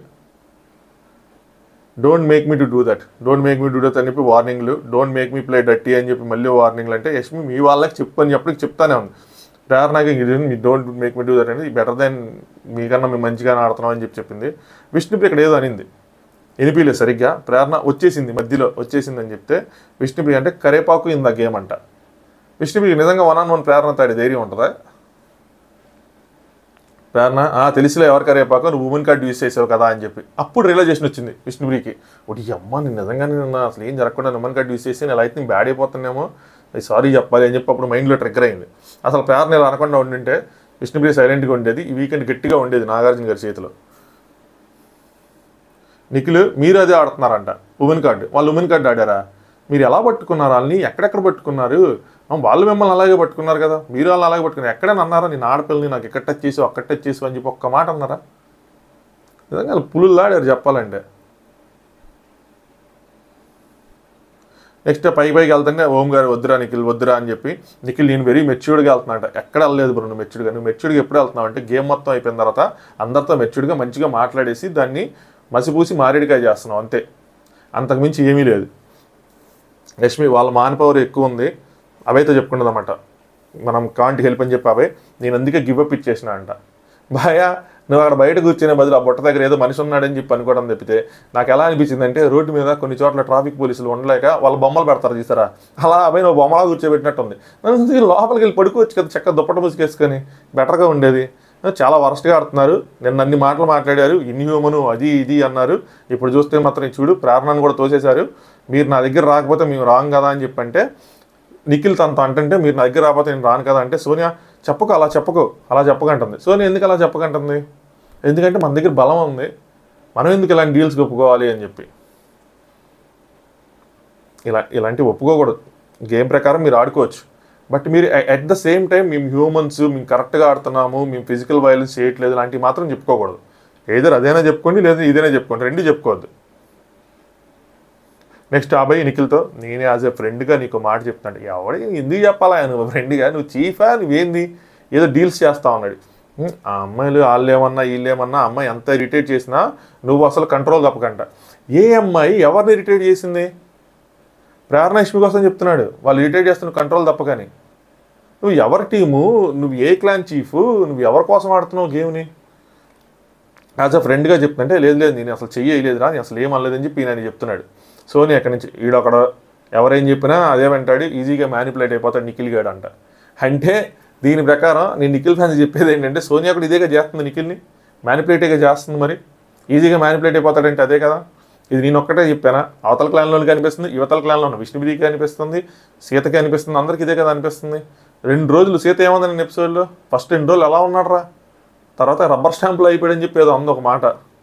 don't make me to do that don't make me do that అని చెప్పి వార్నింగ్లు డోంట్ మేక్ మీ ప్లే డట్టి అని చెప్పి మళ్ళీ వార్నింగ్లు అంటే యష్మి మీ వాళ్ళకి చెప్పు అని చెప్పడానికి చెప్తానే ఉంది ప్రేరణకి ఇది మీ don't make me do that అనేది బెటర్ దెన్ మీకన్నా మేము మంచిగానే ఆడుతున్నాం అని చెప్పి చెప్పింది విష్ణుప్రియ ఇక్కడ ఏదో అనింది వినిపించలేదు సరిగ్గా ప్రేరణ వచ్చేసింది మధ్యలో వచ్చేసింది అని చెప్తే విష్ణుప్రియ అంటే కరేపాకు ఇన్ ద గేమ్ అంట విష్ణుప్రియ నిజంగా వన్ ఆన్ వన్ ప్రేరణ తాడి ధైర్యం ఉంటుందా ప్రేరణ "ఆ, తెలుసులే ఎవరు కరేపాకు నువ్వు ఉమెన్ కార్డ్ యూస్ చేసావు కదా అని చెప్పి అప్పుడు రియలైజేషన్ వచ్చింది విష్ణుప్రియకి ఒకటి అమ్మ నేను నిజంగానే నిన్న అసలు ఏం జరగకుండా ఉమెన్ కార్డ్ యూస్ చేసి నేను అయితే నేను బ్యాడ్ అయిపోతున్నామో సారీ చెప్పాలి అని చెప్పి అప్పుడు మైండ్లో ట్రిగ్గర్ అయింది అసలు ప్రేరణ ఇలా అనకుండా ఉండింటే విష్ణుప్రియ సైలెంట్గా ఉండేది ఈ వీకెండ్ గట్టిగా ఉండేది నాగార్జున గారి చేతిలో నిఖిల్ మీరు అదే ఆడుతున్నారంట ఉమెన్ కార్డు వాళ్ళు ఉమెన్ కార్డు ఆడారా మీరు ఎలా పట్టుకున్నారు వాళ్ళని ఎక్కడెక్కడ పట్టుకున్నారు ఆ, వాళ్ళు మిమ్మల్ని అలాగే పట్టుకున్నారు కదా మీరు వాళ్ళని అలాగే పట్టుకున్నారు ఎక్కడైనా అన్నారా నేను ఆడపిల్లని నాకు ఎక్కడ టచ్ చేసావు అక్కడ టచ్ చేసావు అని చెప్పి ఒక్క మాట అన్నారా నిజంగా వాళ్ళు పులుల్లా ఆడారు చెప్పాలంటే నెక్స్ట్ పై పైకి వెళ్తుంటే ఓం గారు వద్దురా నిఖిల్ వద్దురా అని చెప్పి నిఖిల్ నేను వెరీ మెచ్యూర్డ్గా వెళ్తున్నాట ఎక్కడ వెళ్ళలేదు బ్రో నువ్వు మెచ్యూర్డ్గా నువ్వు మెచ్యూర్డ్గా ఎప్పుడు వెళ్తున్నావు అంటే గేమ్ మొత్తం అయిపోయిన తర్వాత అందరితో మెచ్యూర్డ్గా మంచిగా మాట్లాడేసి దాన్ని మసిపూసి మారేడికాయ చేస్తున్నావు అంతే అంతకుమించి ఏమీ లేదు లక్ష్మి వాళ్ళ మాన్ పవర్ ఎక్కువ ఉంది అవైతే చెప్పుకున్నదన్నమాట మనం కాంట్ హెల్ప్ అని చెప్పి అవే నేను అందుకే గివ్ అప్ ఇచ్చేసిన అంట భయ నువ్వు అక్కడ బయట కూర్చునే బదులు ఆ బుట్ట దగ్గర ఏదో మనిషి ఉన్నాడని చెప్పి అనుకోవడం తప్పితే నాకు ఎలా అనిపించింది అంటే రోడ్డు మీద కొన్ని చోట్ల ట్రాఫిక్ పోలీసులు ఉండలేక వాళ్ళ బొమ్మలు పెడతారు చూసారా అలా అబ్బాయి నువ్వు బొమ్మలా కూర్చోబెట్టినట్టు ఉంది నన్ను అందుకే లోపలికి వెళ్ళి పడుకోవచ్చు కదా చక్కగా దుప్పట ముసుకేసుకొని బెటర్గా ఉండేది చాలా వరస్ట్గా ఆడుతున్నారు నిన్న అన్ని మాటలు మాట్లాడారు ఇన్హ్యూమను అది ఇది అన్నారు ఇప్పుడు చూస్తే మాత్రం ఈ చూడు ప్రార్థనను కూడా తోసేశారు మీరు నా దగ్గర రాకపోతే మేము రాంగ్ కదా అని చెప్పంటే నిఖిల్ తనతో అంటుంటే మీరు నా దగ్గర రాకపోతే నేను రాను కదా అంటే సోనియా చెప్పకు అలా చెప్పకు అలా చెప్పకంటుంది సోనియా ఎందుకు అలా చెప్పకంటుంది ఎందుకంటే మన దగ్గర బలం ఉంది మనం ఎందుకు ఇలాంటి డీల్స్ ఒప్పుకోవాలి అని చెప్పి ఇలా ఇలాంటివి ఒప్పుకోకూడదు గేమ్ ప్రకారం మీరు ఆడుకోవచ్చు బట్ మీరు అట్ ద సేమ్ టైం మేము హ్యూమన్స్ మేము కరెక్ట్గా ఆడుతున్నాము మేము ఫిజికల్ వైలెన్స్ చేయట్లేదు ఇలాంటివి మాత్రం చెప్పుకోకూడదు ఏదైనా అదైనా చెప్పుకోండి లేదా ఇదైనా చెప్పుకోండి రెండు చెప్పుకోవద్దు నెక్స్ట్ అబ్బాయి నిఖిల్తో నేనే యాజ్ ఎ ఫ్రెండ్గా నీకు మాట చెప్తాను ఎవడే ఎందుకు చెప్పాలా నువ్వు ఫ్రెండ్గా నువ్వు చీఫా నువ్వేంది ఏదో డీల్స్ చేస్తా ఉన్నాడు హ్మ్, ఆ అమ్మాయిలు వాళ్ళు ఏమన్నా వీళ్ళు ఏమన్నా అమ్మాయి ఎంత ఇరిటేట్ చేసినా నువ్వు అసలు కంట్రోల్ తప్పకంట ఏ అమ్మాయి ఎవరిని ఇరిటేట్ చేసింది ప్రేరణ లక్ష్మి కోసం చెప్తున్నాడు వాళ్ళు ఇరిటేట్ చేస్తున్న కంట్రోల్ తప్పకని నువ్వు ఎవరి టీము నువ్వు ఏ క్లాన్ చీఫ్ నువ్వు ఎవరి కోసం ఆడుతున్నావు గేమ్ని యాజ్ అ ఫ్రెండ్గా చెప్తుంటే లేదు లేదు నేను అసలు చెయ్యలేదురా నేను అసలు ఏం అనలేదని చెప్పి నేను చెప్తున్నాడు సోని అక్కడి నుంచి ఈడొకడు ఎవరేం చెప్పినా అదే వెంటాడి ఈజీగా మ్యానిపులేట్ అయిపోతాడు నిఖిల్ గాడు అంట అంటే దీని ప్రకారం నేను నిఖిల్ ఫ్యాన్స్ చెప్పేది ఏంటంటే సోనియా కూడా ఇదేగా చేస్తుంది నిఖిల్ని మ్యానిపులేటేగా చేస్తుంది మరి ఈజీగా మ్యానిపులేట్ అయిపోతాడంటే అదే కదా ఇది నేను ఒక్కటే చెప్పానా అవతల క్లాన్లో కనిపిస్తుంది యువతల క్లాన్లో ఉన్న విష్ణుబిరికి అనిపిస్తుంది సీతకి అనిపిస్తుంది అందరికీ ఇదే కదా అనిపిస్తుంది రెండు రోజులు సీత ఏముంది నేను ఎపిసోడ్లో ఫస్ట్ రెండు రోజులు ఎలా ఉన్నాడు రా తర్వాత రబ్బర్ స్టాంపులు అయిపోయాడని చెప్పి ఏదో ఉంది ఒక మాట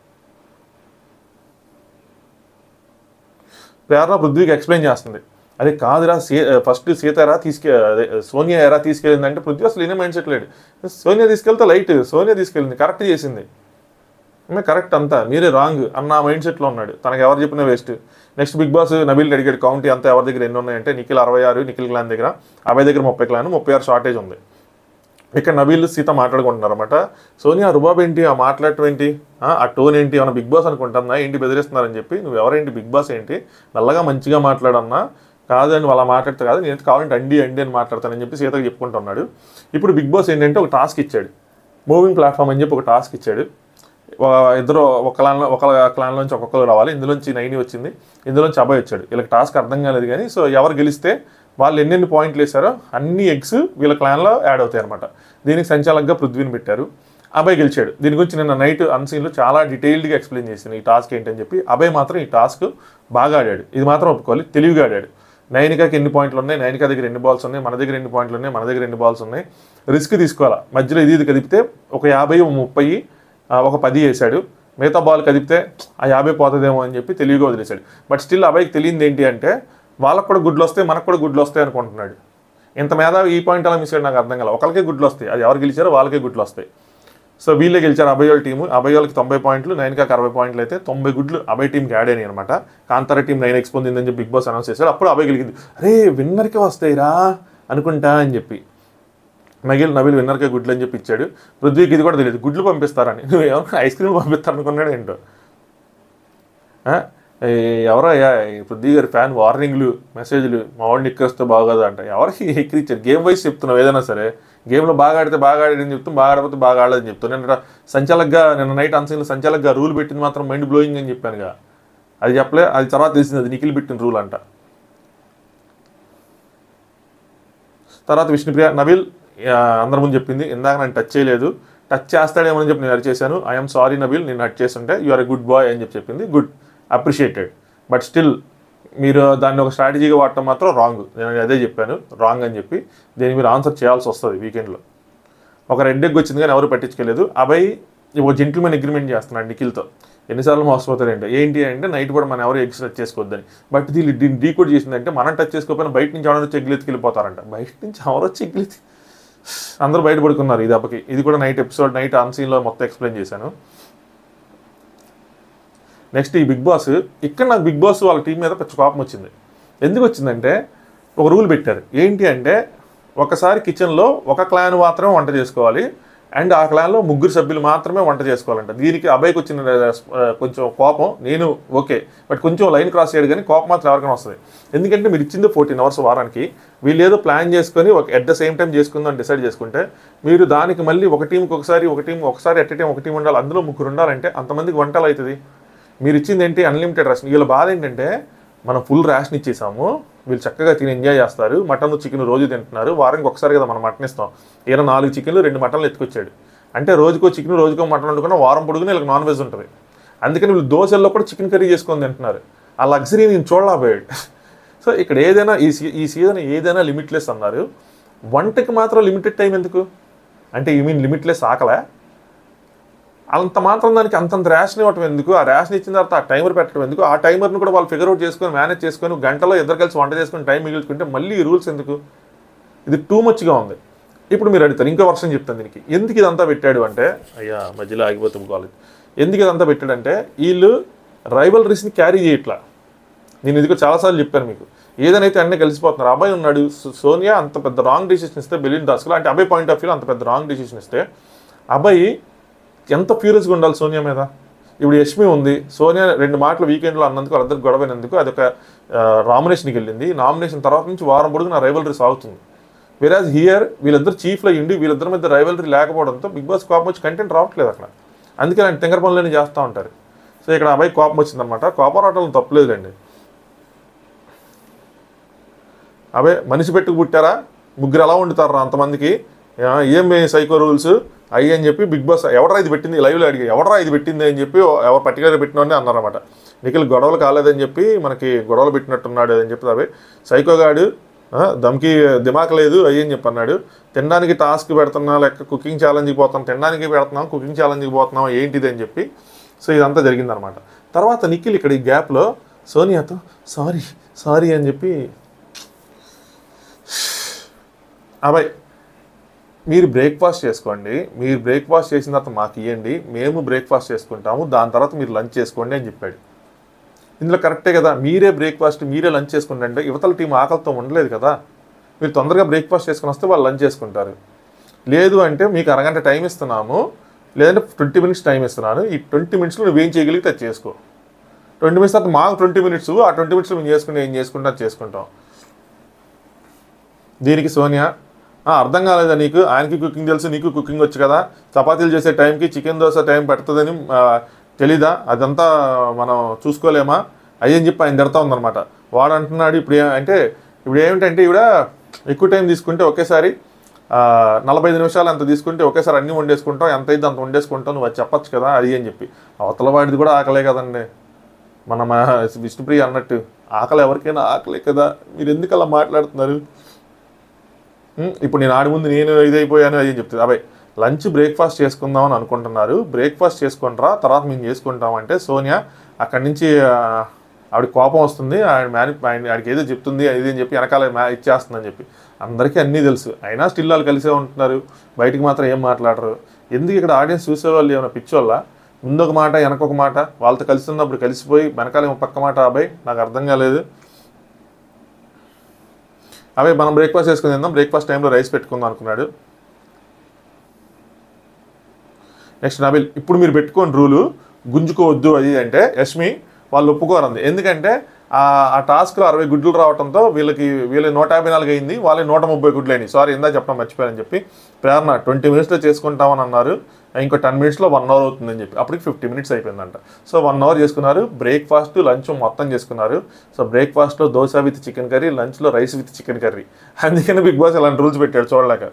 ప్రేరణ పృథ్వీకి ఎక్స్ప్లెయిన్ చేస్తుంది అదే కాదురా సీ ఫస్ట్ సీత ఎరా తీసుకె అదే సోనియా ఎరా తీసుకెళ్ళింది అంటే పృథ్వీ అసలు ఈయన మైండ్ సెట్ లేడు సోనియా తీసుకెళ్తే లైట్ సోనియా తీసుకెళ్ళింది కరెక్ట్ చేసింది ఆమె కరెక్ట్ అంతా మీరే రాంగ్ అన్న మైండ్ సెట్లో ఉన్నాడు తనకు ఎవరు చెప్పినా waste next Bigg Boss Nabeel అడిగాడు కౌంటీ అంతా ఎవరి దగ్గర ఎన్ని ఉన్నాయంటే నిఖిల్ అరవై ఆరు నిఖిల్ క్లాన్ దగ్గర అభయ్ దగ్గర ముప్పై క్లాన్ ముప్పై ఆరు షార్టేజ్ ఉంది ఇక్కడ నబీల్ సీత మాట్లాడుకుంటున్నారు అనమాట సోనియా రుబాబ్ ఏంటి ఆ మాట్లాడటం ఏంటి ఆ ఆ టోన్ ఏంటి ఏమైనా బిగ్ బాస్ అనుకుంటున్నా ఏంటి బెదిరిస్తున్నారని చెప్పి నువ్వు ఎవరేంటి బిగ్ బాస్ ఏంటి మెల్లగా మంచిగా మాట్లాడన్నా కాదని వాళ్ళ మాట్లాడితే కాదు నేను కావాలంటే అండి అండి అని మాట్లాడతానని చెప్పి సీతకు చెప్పుకుంటున్నాడు ఇప్పుడు బిగ్ బాస్ ఏంటంటే ఒక టాస్క్ ఇచ్చాడు మూవింగ్ ప్లాట్ఫామ్ అని చెప్పి ఒక టాస్క్ ఇచ్చాడు ఒక ఇద్దరు ఒక క్లాన్లో ఒక క్లాన్ నుంచి ఒక్కొక్కరు రావాలి ఇందులోంచి నైని వచ్చింది ఇందులోంచి అబ్బాయి వచ్చాడు వీళ్ళకి టాస్క్ అర్థం కాలేదు కానీ సో ఎవరు గెలిస్తే వాళ్ళు ఎన్నెన్ని పాయింట్లు వేశారో అన్ని ఎగ్స్ వీళ్ళ క్లాన్లో యాడ్ అవుతాయి అనమాట దీనికి సంచాలకుగా పృథ్వీని పెట్టారు అభయ్ గెలిచాడు దీని గురించి నిన్న నైట్ అన్సీన్లో చాలా డీటెయిల్డ్గా ఎక్స్ప్లెయిన్ చేసింది ఈ టాస్క్ ఏంటని చెప్పి అభయ్ మాత్రం ఈ టాస్క్ బాగా ఆడాడు ఇది మాత్రం ఒప్పుకోవాలి తెలివిగా ఆడాడు నైనికాకి ఎన్ని పాయింట్లు ఉన్నాయి నైనికా దగ్గర ఎన్ని బాల్స్ ఉన్నాయి మన దగ్గర ఎన్ని పాయింట్లు ఉన్నాయి మన దగ్గర ఎన్ని బాల్స్ ఉన్నాయి రిస్క్ తీసుకోవాలా మధ్యలో ఇది ఇది కదిపితే ఒక యాభై ఒక ముప్పై ఆ, ఒక పది వేసాడు మిగతా బాల్ కదిపితే ఆ యాభై పోతుందేమో అని చెప్పి తెలివిగా వదిలేశాడు బట్ స్టిల్ అబ్బాయికి తెలియంది ఏంటి అంటే వాళ్ళకు కూడా గుడ్లు వస్తాయి మనకు కూడా గుడ్లు వస్తాయి అనుకుంటున్నాడు ఇంత మీద ఈ పాయింట్ అలా మిస్ అయ్యాడు నాకు అర్థం కాల ఒకరికే గుడ్లు వస్తాయి అది ఎవరు గెలిచారో వాళ్ళకే గుడ్లు వస్తాయి సో వీళ్ళే గెలిచారు అభయ్ వాళ్ళ టీము అభయ్ వాళ్ళకి తొంభై పాయింట్లు నైన్కి అరవై పాయింట్లు అయితే తొంభై గుడ్లు అభయ్ టీంకి యాడ్ అయినాయి అనమాట కాంతార టీం నైన్ ఎక్స్ పొందిందని చెప్పి బిగ్ బాస్ అనౌన్స్ చేశారు అప్పుడు అభయ్ గెలిగింది అరే విన్నర్కి వస్తాయిరా అనుకుంటా అని చెప్పి నగిల్ నబిల్ విన్నర్కే గుడ్లు అని చెప్పి ఇచ్చాడు పృథ్వీకి ఇది కూడా తెలియదు గుడ్లు పంపిస్తారని నువ్వు ఏమన్నా ఐస్ క్రీమ్ పంపిస్తారనుకున్నాడు ఏంటో ఆ? ఈ ఎవరో అయ్యా ఈ పృథ్వీ గారి ఫ్యాన్ వార్నింగ్లు మెసేజ్లు మా వాడిని ఎక్కిరిస్తే బాగోదు అంట ఎవరికి ఎక్కిరిచ్చారు గేమ్ వైజ్ చెప్తున్నావు ఏదైనా సరే గేమ్లో బాగా ఆడితే బాగా ఆడాడని చెప్తాం బాగా ఆడకపోతే బాగా ఆడదని చెప్తాను నేను సంచాలకుగా నిన్న నైట్ అన్సీన్లో సంచాలకుగా రూల్ పెట్టింది మాత్రం మైండ్ బ్లోయింగ్ అని చెప్పానుగా అది చెప్పలే అది తర్వాత తెలిసింది అది నిఖిల్ పెట్టిన రూల్ అంట తర్వాత విష్ణుప్రియ నబిల్ ఆ, అందరి ముందు చెప్పింది ఇందాక నేను టచ్ చేయలేదు టచ్ చేస్తాడేమో అని చెప్పి నేను అడిగి చేశాను ఐఎమ్ సారీ నబిల్ నేను టచ్ చేస్తుంటే you are a good boy అని చెప్పి చెప్పింది గుడ్ అప్రిషియేటెడ్ బట్ స్టిల్ మీరు దాన్ని ఒక స్ట్రాటజీగా వాడటం మాత్రం రాంగ్ నేను అదే చెప్పాను రాంగ్ అని చెప్పి దీన్ని మీరు ఆన్సర్ చేయాల్సి వస్తుంది వీకెండ్లో ఒక రెడ్ ఎగ్ వచ్చింది కానీ ఎవరు పట్టించుకోలేదు అబ్బాయి ఒక జెంటిల్మెన్ అగ్రిమెంట్ చేస్తున్నాడు నిఖిల్తో ఎన్నిసార్లు మోసపోతారు ఏంటి ఏంటి అంటే నైట్ కూడా మనం ఎవరు ఎగ్స్ టచ్ చేసుకోవద్దని బట్ దీన్ని దీన్ని డీకోడ్ చేసిందంటే మనం టచ్ చేసుకోకపోయినా బయట నుంచి ఎవరైనా వచ్చి ఎగ్లెత్తికి వెళ్ళిపోతారంట బయట నుంచి ఎవరు వచ్చి ఎగ్లెత్తి అందరూ బయట పడుకున్నారు ఈ దెబ్బకి ఇది కూడా నైట్ ఎపిసోడ్ నైట్ ఆన్ సీన్లో మొత్తం ఎక్స్ప్లెయిన్ చేశాను నెక్స్ట్ ఈ బిగ్ బాస్ ఇక్కడ నాకు బిగ్ బాస్ వాళ్ళ టీం మీద పెద్ద కోపం వచ్చింది ఎందుకు వచ్చిందంటే ఒక రూల్ పెట్టారు ఏంటి అంటే ఒకసారి కిచెన్లో ఒక క్లాన్ మాత్రమే వంట చేసుకోవాలి అండ్ ఆ క్లాన్లో ముగ్గురు సభ్యులు మాత్రమే వంట చేసుకోవాలంట దీనికి అబ్బాయికి వచ్చిన ఆ, కొంచెం కోపం నేను ఓకే బట్ కొంచెం లైన్ క్రాస్ చేయడు కానీ కోపం మాత్రం ఎవరికైనా వస్తుంది ఎందుకంటే మీరు ఇచ్చింది ఫోర్టీన్ అవర్స్ వారానికి వీళ్ళు ఏదో ప్లాన్ చేసుకొని ఒక ఎట్ ద సేమ్ టైం చేసుకుందాం డిసైడ్ చేసుకుంటే మీరు దానికి మళ్ళీ ఒక టీంకి ఒకసారి ఒక టీం ఒకసారి ఎట్ టైం ఒక టీం ఉండాలి అందులో ముగ్గురు ఉండాలంటే అంతమందికి వంటలు అవుతుంది మీరు ఇచ్చింది ఏంటి అన్లిమిటెడ్ రేషన్ వీళ్ళ బాధ ఏంటంటే మనం ఫుల్ రేషన్ ఇచ్చేసాము వీళ్ళు చక్కగా తిని ఎంజాయ్ చేస్తారు మటన్ చికెన్ రోజు తింటున్నారు వారానికి ఒకసారి కదా మనం మటన్ ఇస్తాం ఈయన నాలుగు చికెన్లు రెండు మటన్లు ఎత్తుకొచ్చాడు అంటే రోజుకో చికెన్ రోజుకో మటన్ వండుకున్న వారం పొడుగున వీళ్ళకి నాన్ వెజ్ ఉంటుంది అందుకని వీళ్ళు దోశల్లో కూడా చికెన్ కర్రీ చేసుకొని తింటున్నారు ఆ లగ్జరీ నేను చూడలేకపోయాడు సో ఇక్కడ ఏదైనా ఈ సీ ఈ సీజన్ ఏదైనా లిమిట్లెస్ అన్నారు వంటకి మాత్రం లిమిటెడ్ టైం ఎందుకు అంటే ఈ మీన్ లిమిట్లెస్ ఆకలే అంత మాత్రం దానికి అంతంత రేషన్ ఇవ్వటం ఎందుకు ఆ రేషన్ ఇచ్చిన తర్వాత ఆ టైమర్ పెట్టడం ఎందుకు ఆ టైమర్ని కూడా వాళ్ళు ఫిగర్ అవుట్ చేసుకొని మేనేజ్ చేసుకొని గంటలో ఇద్దరు కలిసి వంట చేసుకొని టైం మిగిల్చుకుంటే మళ్ళీ ఈ రూల్స్ ఎందుకు ఇది టూ మచ్గా ఉంది ఇప్పుడు మీరు అడుగుతారు ఇంకో వర్షం చెప్తాను దీనికి ఎందుకు ఇదంతా పెట్టాడు అంటే అయ్యా మధ్యలో ఆగిపోతాం కాలేజ్ ఎందుకు ఇదంతా పెట్టాడంటే వీళ్ళు రైవలరీస్ని క్యారీ చేయట్లా నేను ఇదిగో చాలాసార్లు చెప్పాను మీకు ఏదైతే అన్నీ కలిసిపోతున్నారు అబ్బాయి ఉన్నాడు సో- సోనియా అంత పెద్ద రాంగ్ డిసిషన్ ఇస్తే బెలిన్ దాస్కులు అంటే అబ్బాయి పాయింట్ ఆఫ్ వ్యూ అంత పెద్ద రాంగ్ డిసిషన్ ఇస్తే అబ్బాయి ఎంత ఫ్యూరియస్గా ఉండాలి సోనియా మీద ఇప్పుడు యష్మి ఉంది సోనియా రెండు మాటలు వీకెండ్లో అన్నందుకు వాళ్ళిద్దరు గొడవైనందుకు అదొక నామినేషన్కి వెళ్ళింది నామినేషన్ తర్వాత నుంచి వారం పొడుగు నా రైవలరీ సాగుతుంది వెరాజ్ హియర్ వీళ్ళిద్దరు చీఫ్లో ఉండి వీళ్ళిద్దరి మధ్య రైవలరీ లేకపోవడంతో బిగ్ బాస్ కోపం వచ్చి కంటెంట్ రావట్లేదు అక్కడ అందుకే ఆయన తింగర పనులన్నీ చేస్తూ ఉంటారు సో ఇక్కడ అబ్బాయి కోపం వచ్చిందనమాట కోపం రావటం తప్పలేదులేండి అవే మనిషి పెట్టుకు పుట్టారా ముగ్గురు ఎలా వండుతారా అంతమందికి ఆ, ఏం సైకో రూల్స్ అయ్యి అని చెప్పి బిగ్ బాస్ ఎవడరా ఇది పెట్టింది లైవ్లో అడిగి ఎవడరా ఇది పెట్టింది అని చెప్పి ఎవరు పర్టికులర్ పెట్టినోని అన్నారన్నమాట నిఖిల్ గొడవలు కాలేదని చెప్పి మనకి గొడవలు పెట్టినట్టున్నాడు అని చెప్పి అవే సైకోగాడు ఆ, దమ్కి దిమాక్ లేదు అయ్యి అని చెప్పి అన్నాడు తినడానికి టాస్క్ పెడుతున్నా లేక కుకింగ్ ఛాలెంజ్కి పోతాం తినడానికి పెడుతున్నాం కుకింగ్ ఛాలెంజ్కి పోతున్నాం ఏంటిది అని చెప్పి సో ఇదంతా జరిగిందనమాట తర్వాత నిఖిల్ ఇక్కడ ఈ గ్యాప్లో సోనియాతో సారీ సారీ అని చెప్పి అబ్బాయి మీరు బ్రేక్ఫాస్ట్ చేసుకోండి మీరు బ్రేక్ఫాస్ట్ చేసిన తర్వాత మాకు ఇవ్వండి మేము బ్రేక్ఫాస్ట్ చేసుకుంటాము దాని తర్వాత మీరు లంచ్ చేసుకోండి అని చెప్పాడు ఇందులో కరెక్టే కదా మీరే బ్రేక్ఫాస్ట్ మీరే లంచ్ చేసుకుంటే అంటే యువతల టీం ఆకలితో ఉండలేదు కదా మీరు తొందరగా బ్రేక్ఫాస్ట్ చేసుకుని వస్తే వాళ్ళు లంచ్ చేసుకుంటారు లేదు అంటే మీకు అరగంట టైం ఇస్తున్నాము లేదంటే ట్వంటీ మినిట్స్ టైం ఇస్తున్నాను ఈ ట్వంటీ మినిట్స్లో నువ్వు ఏం చేయగలిగితే అది చేసుకో ట్వంటీ మినిట్స్ తర్వాత మాకు ట్వంటీ మినిట్స్ ఆ ట్వంటీ మినిట్స్లో మేము చేసుకుంటే ఏం చేసుకుంటే అది చేసుకుంటాం దీనికి సోనియా "ఆ, అర్థం కాలేదా నీకు ఆయనకి కుకింగ్ తెలుసు నీకు కుకింగ్ వచ్చు కదా చపాతీలు చేసే టైంకి చికెన్ దోశ టైం పడుతుందని ఆ, తెలీదా అదంతా మనం చూసుకోలేమా అయ్యని చెప్పి ఆయన తిడతా ఉందన్నమాట వాడు అంటున్నాడు ఇప్పుడు ఏ- అంటే ఇప్పుడు ఏమిటంటే ఇవిడ ఎక్కువ టైం తీసుకుంటే ఒకేసారి ఆ, నలభై ఐదు నిమిషాలు అంత తీసుకుంటే ఒకేసారి అన్ని వండేసుకుంటాం ఎంత అయితే అంత వండేసుకుంటాం నువ్వు అది చెప్పొచ్చు కదా అది అని చెప్పి అవతల వాడిది కూడా ఆకలే కదండి మన మా విష్ణుప్రియ అన్నట్టు ఆకలి ఎవరికైనా ఆకలే కదా మీరు ఎందుకు అలా మాట్లాడుతున్నారు ఉం, ఇప్పుడు నేను ఆడి ముందు నేను ఇదైపోయాను అది చెప్తుంది అబ్బాయి లంచ్ బ్రేక్ఫాస్ట్ చేసుకుందాం అని అనుకుంటున్నారు బ్రేక్ఫాస్ట్ చేసుకుంటారా తర్వాత మేము చేసుకుంటామంటే సోనియా అక్కడి నుంచి ఆ, ఆవిడ కోపం వస్తుంది ఆయన మేని ఆయన ఆడికి ఏదో చెప్తుంది ఇది అని చెప్పి వెనకాల మ్యా ఇచ్చేస్తుందని చెప్పి అందరికీ అన్నీ తెలుసు అయినా స్టిల్ వాళ్ళు కలిసే ఉంటున్నారు బయటికి మాత్రం ఏం మాట్లాడరు ఎందుకు ఇక్కడ ఆడియన్స్ చూసేవాళ్ళు ఏమైనా పిచ్చోళ్ళ ముందు ఒక మాట వెనక ఒక మాట వాళ్ళతో కలిసి ఉన్నప్పుడు కలిసిపోయి వెనకాల ఏమో పక్క మాట అబ్బాయి నాకు అర్థం కాలేదు అవే మనం బ్రేక్ఫాస్ట్ చేసుకుని తిందాం బ్రేక్ఫాస్ట్ టైంలో రైస్ పెట్టుకుందాం అనుకున్నాడు నెక్స్ట్ నబిల్ ఇప్పుడు మీరు పెట్టుకోండి రూలు గుంజుకోవద్దు అది అంటే యష్మి వాళ్ళు ఒప్పుకోరంది ఎందుకంటే ఆ ఆ టాస్క్లో అరవై గుడ్లు రావడంతో వీళ్ళకి వీళ్ళ నూట యాభై నాలుగు అయింది వాళ్ళ నూట ముప్పై గుడ్లు అయినాయి సారీ ఇందా చెప్పడం మర్చిపోయారని చెప్పి ప్రేరణ ట్వంటీ మినిట్స్లో చేసుకుంటామని అన్నారు ఇంకో టెన్ మినిట్స్లో వన్ అవర్ అవుతుందని చెప్పి అప్పటికి ఫిఫ్టీ మినిట్స్ అయిపోయిందంట సో వన్ అవర్ చేసుకున్నారు బ్రేక్ఫాస్ట్ లంచ్ మొత్తం చేసుకున్నారు సో బ్రేక్ఫాస్ట్లో దోశ విత్ చికెన్ కర్రీ లంచ్లో రైస్ విత్ చికెన్ కర్రీ అందుకని బిగ్ బాస్ ఇలాంటి రూల్స్ పెట్టాడు చూడలేక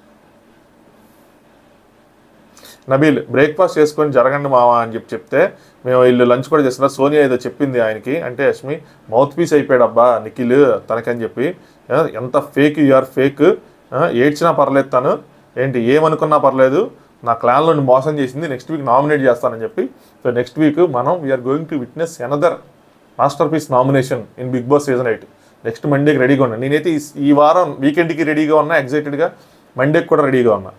నబీల్ బ్రేక్ఫాస్ట్ చేసుకొని జరగండి మావా అని చెప్పి చెప్తే మేము వీళ్ళు లంచ్ కూడా చేస్తున్నారు సోనియా ఏదో చెప్పింది ఆయనకి అంటే యష్మి మౌత్ పీస్ అయిపోయాడు అబ్బా నిఖిల్ తనకని చెప్పి ఆ, ఎంత ఫేక్ యూఆర్ ఫేక్ ఏడ్చినా పర్లేదు తను ఏంటి ఏమనుకున్నా పర్లేదు నా క్లాన్లో మోసం చేసింది నెక్స్ట్ వీక్ నామినేట్ చేస్తానని చెప్పి సో నెక్స్ట్ వీక్ మనం we're going to witness another masterpiece nomination in Bigg Boss season eight next మండేకి రెడీగా ఉన్నా నేనైతే ఈ- ఈ వారం వీకెండ్కి రెడీగా ఉన్నా ఎగ్జైటెడ్గా మండేకి కూడా రెడీగా ఉన్నా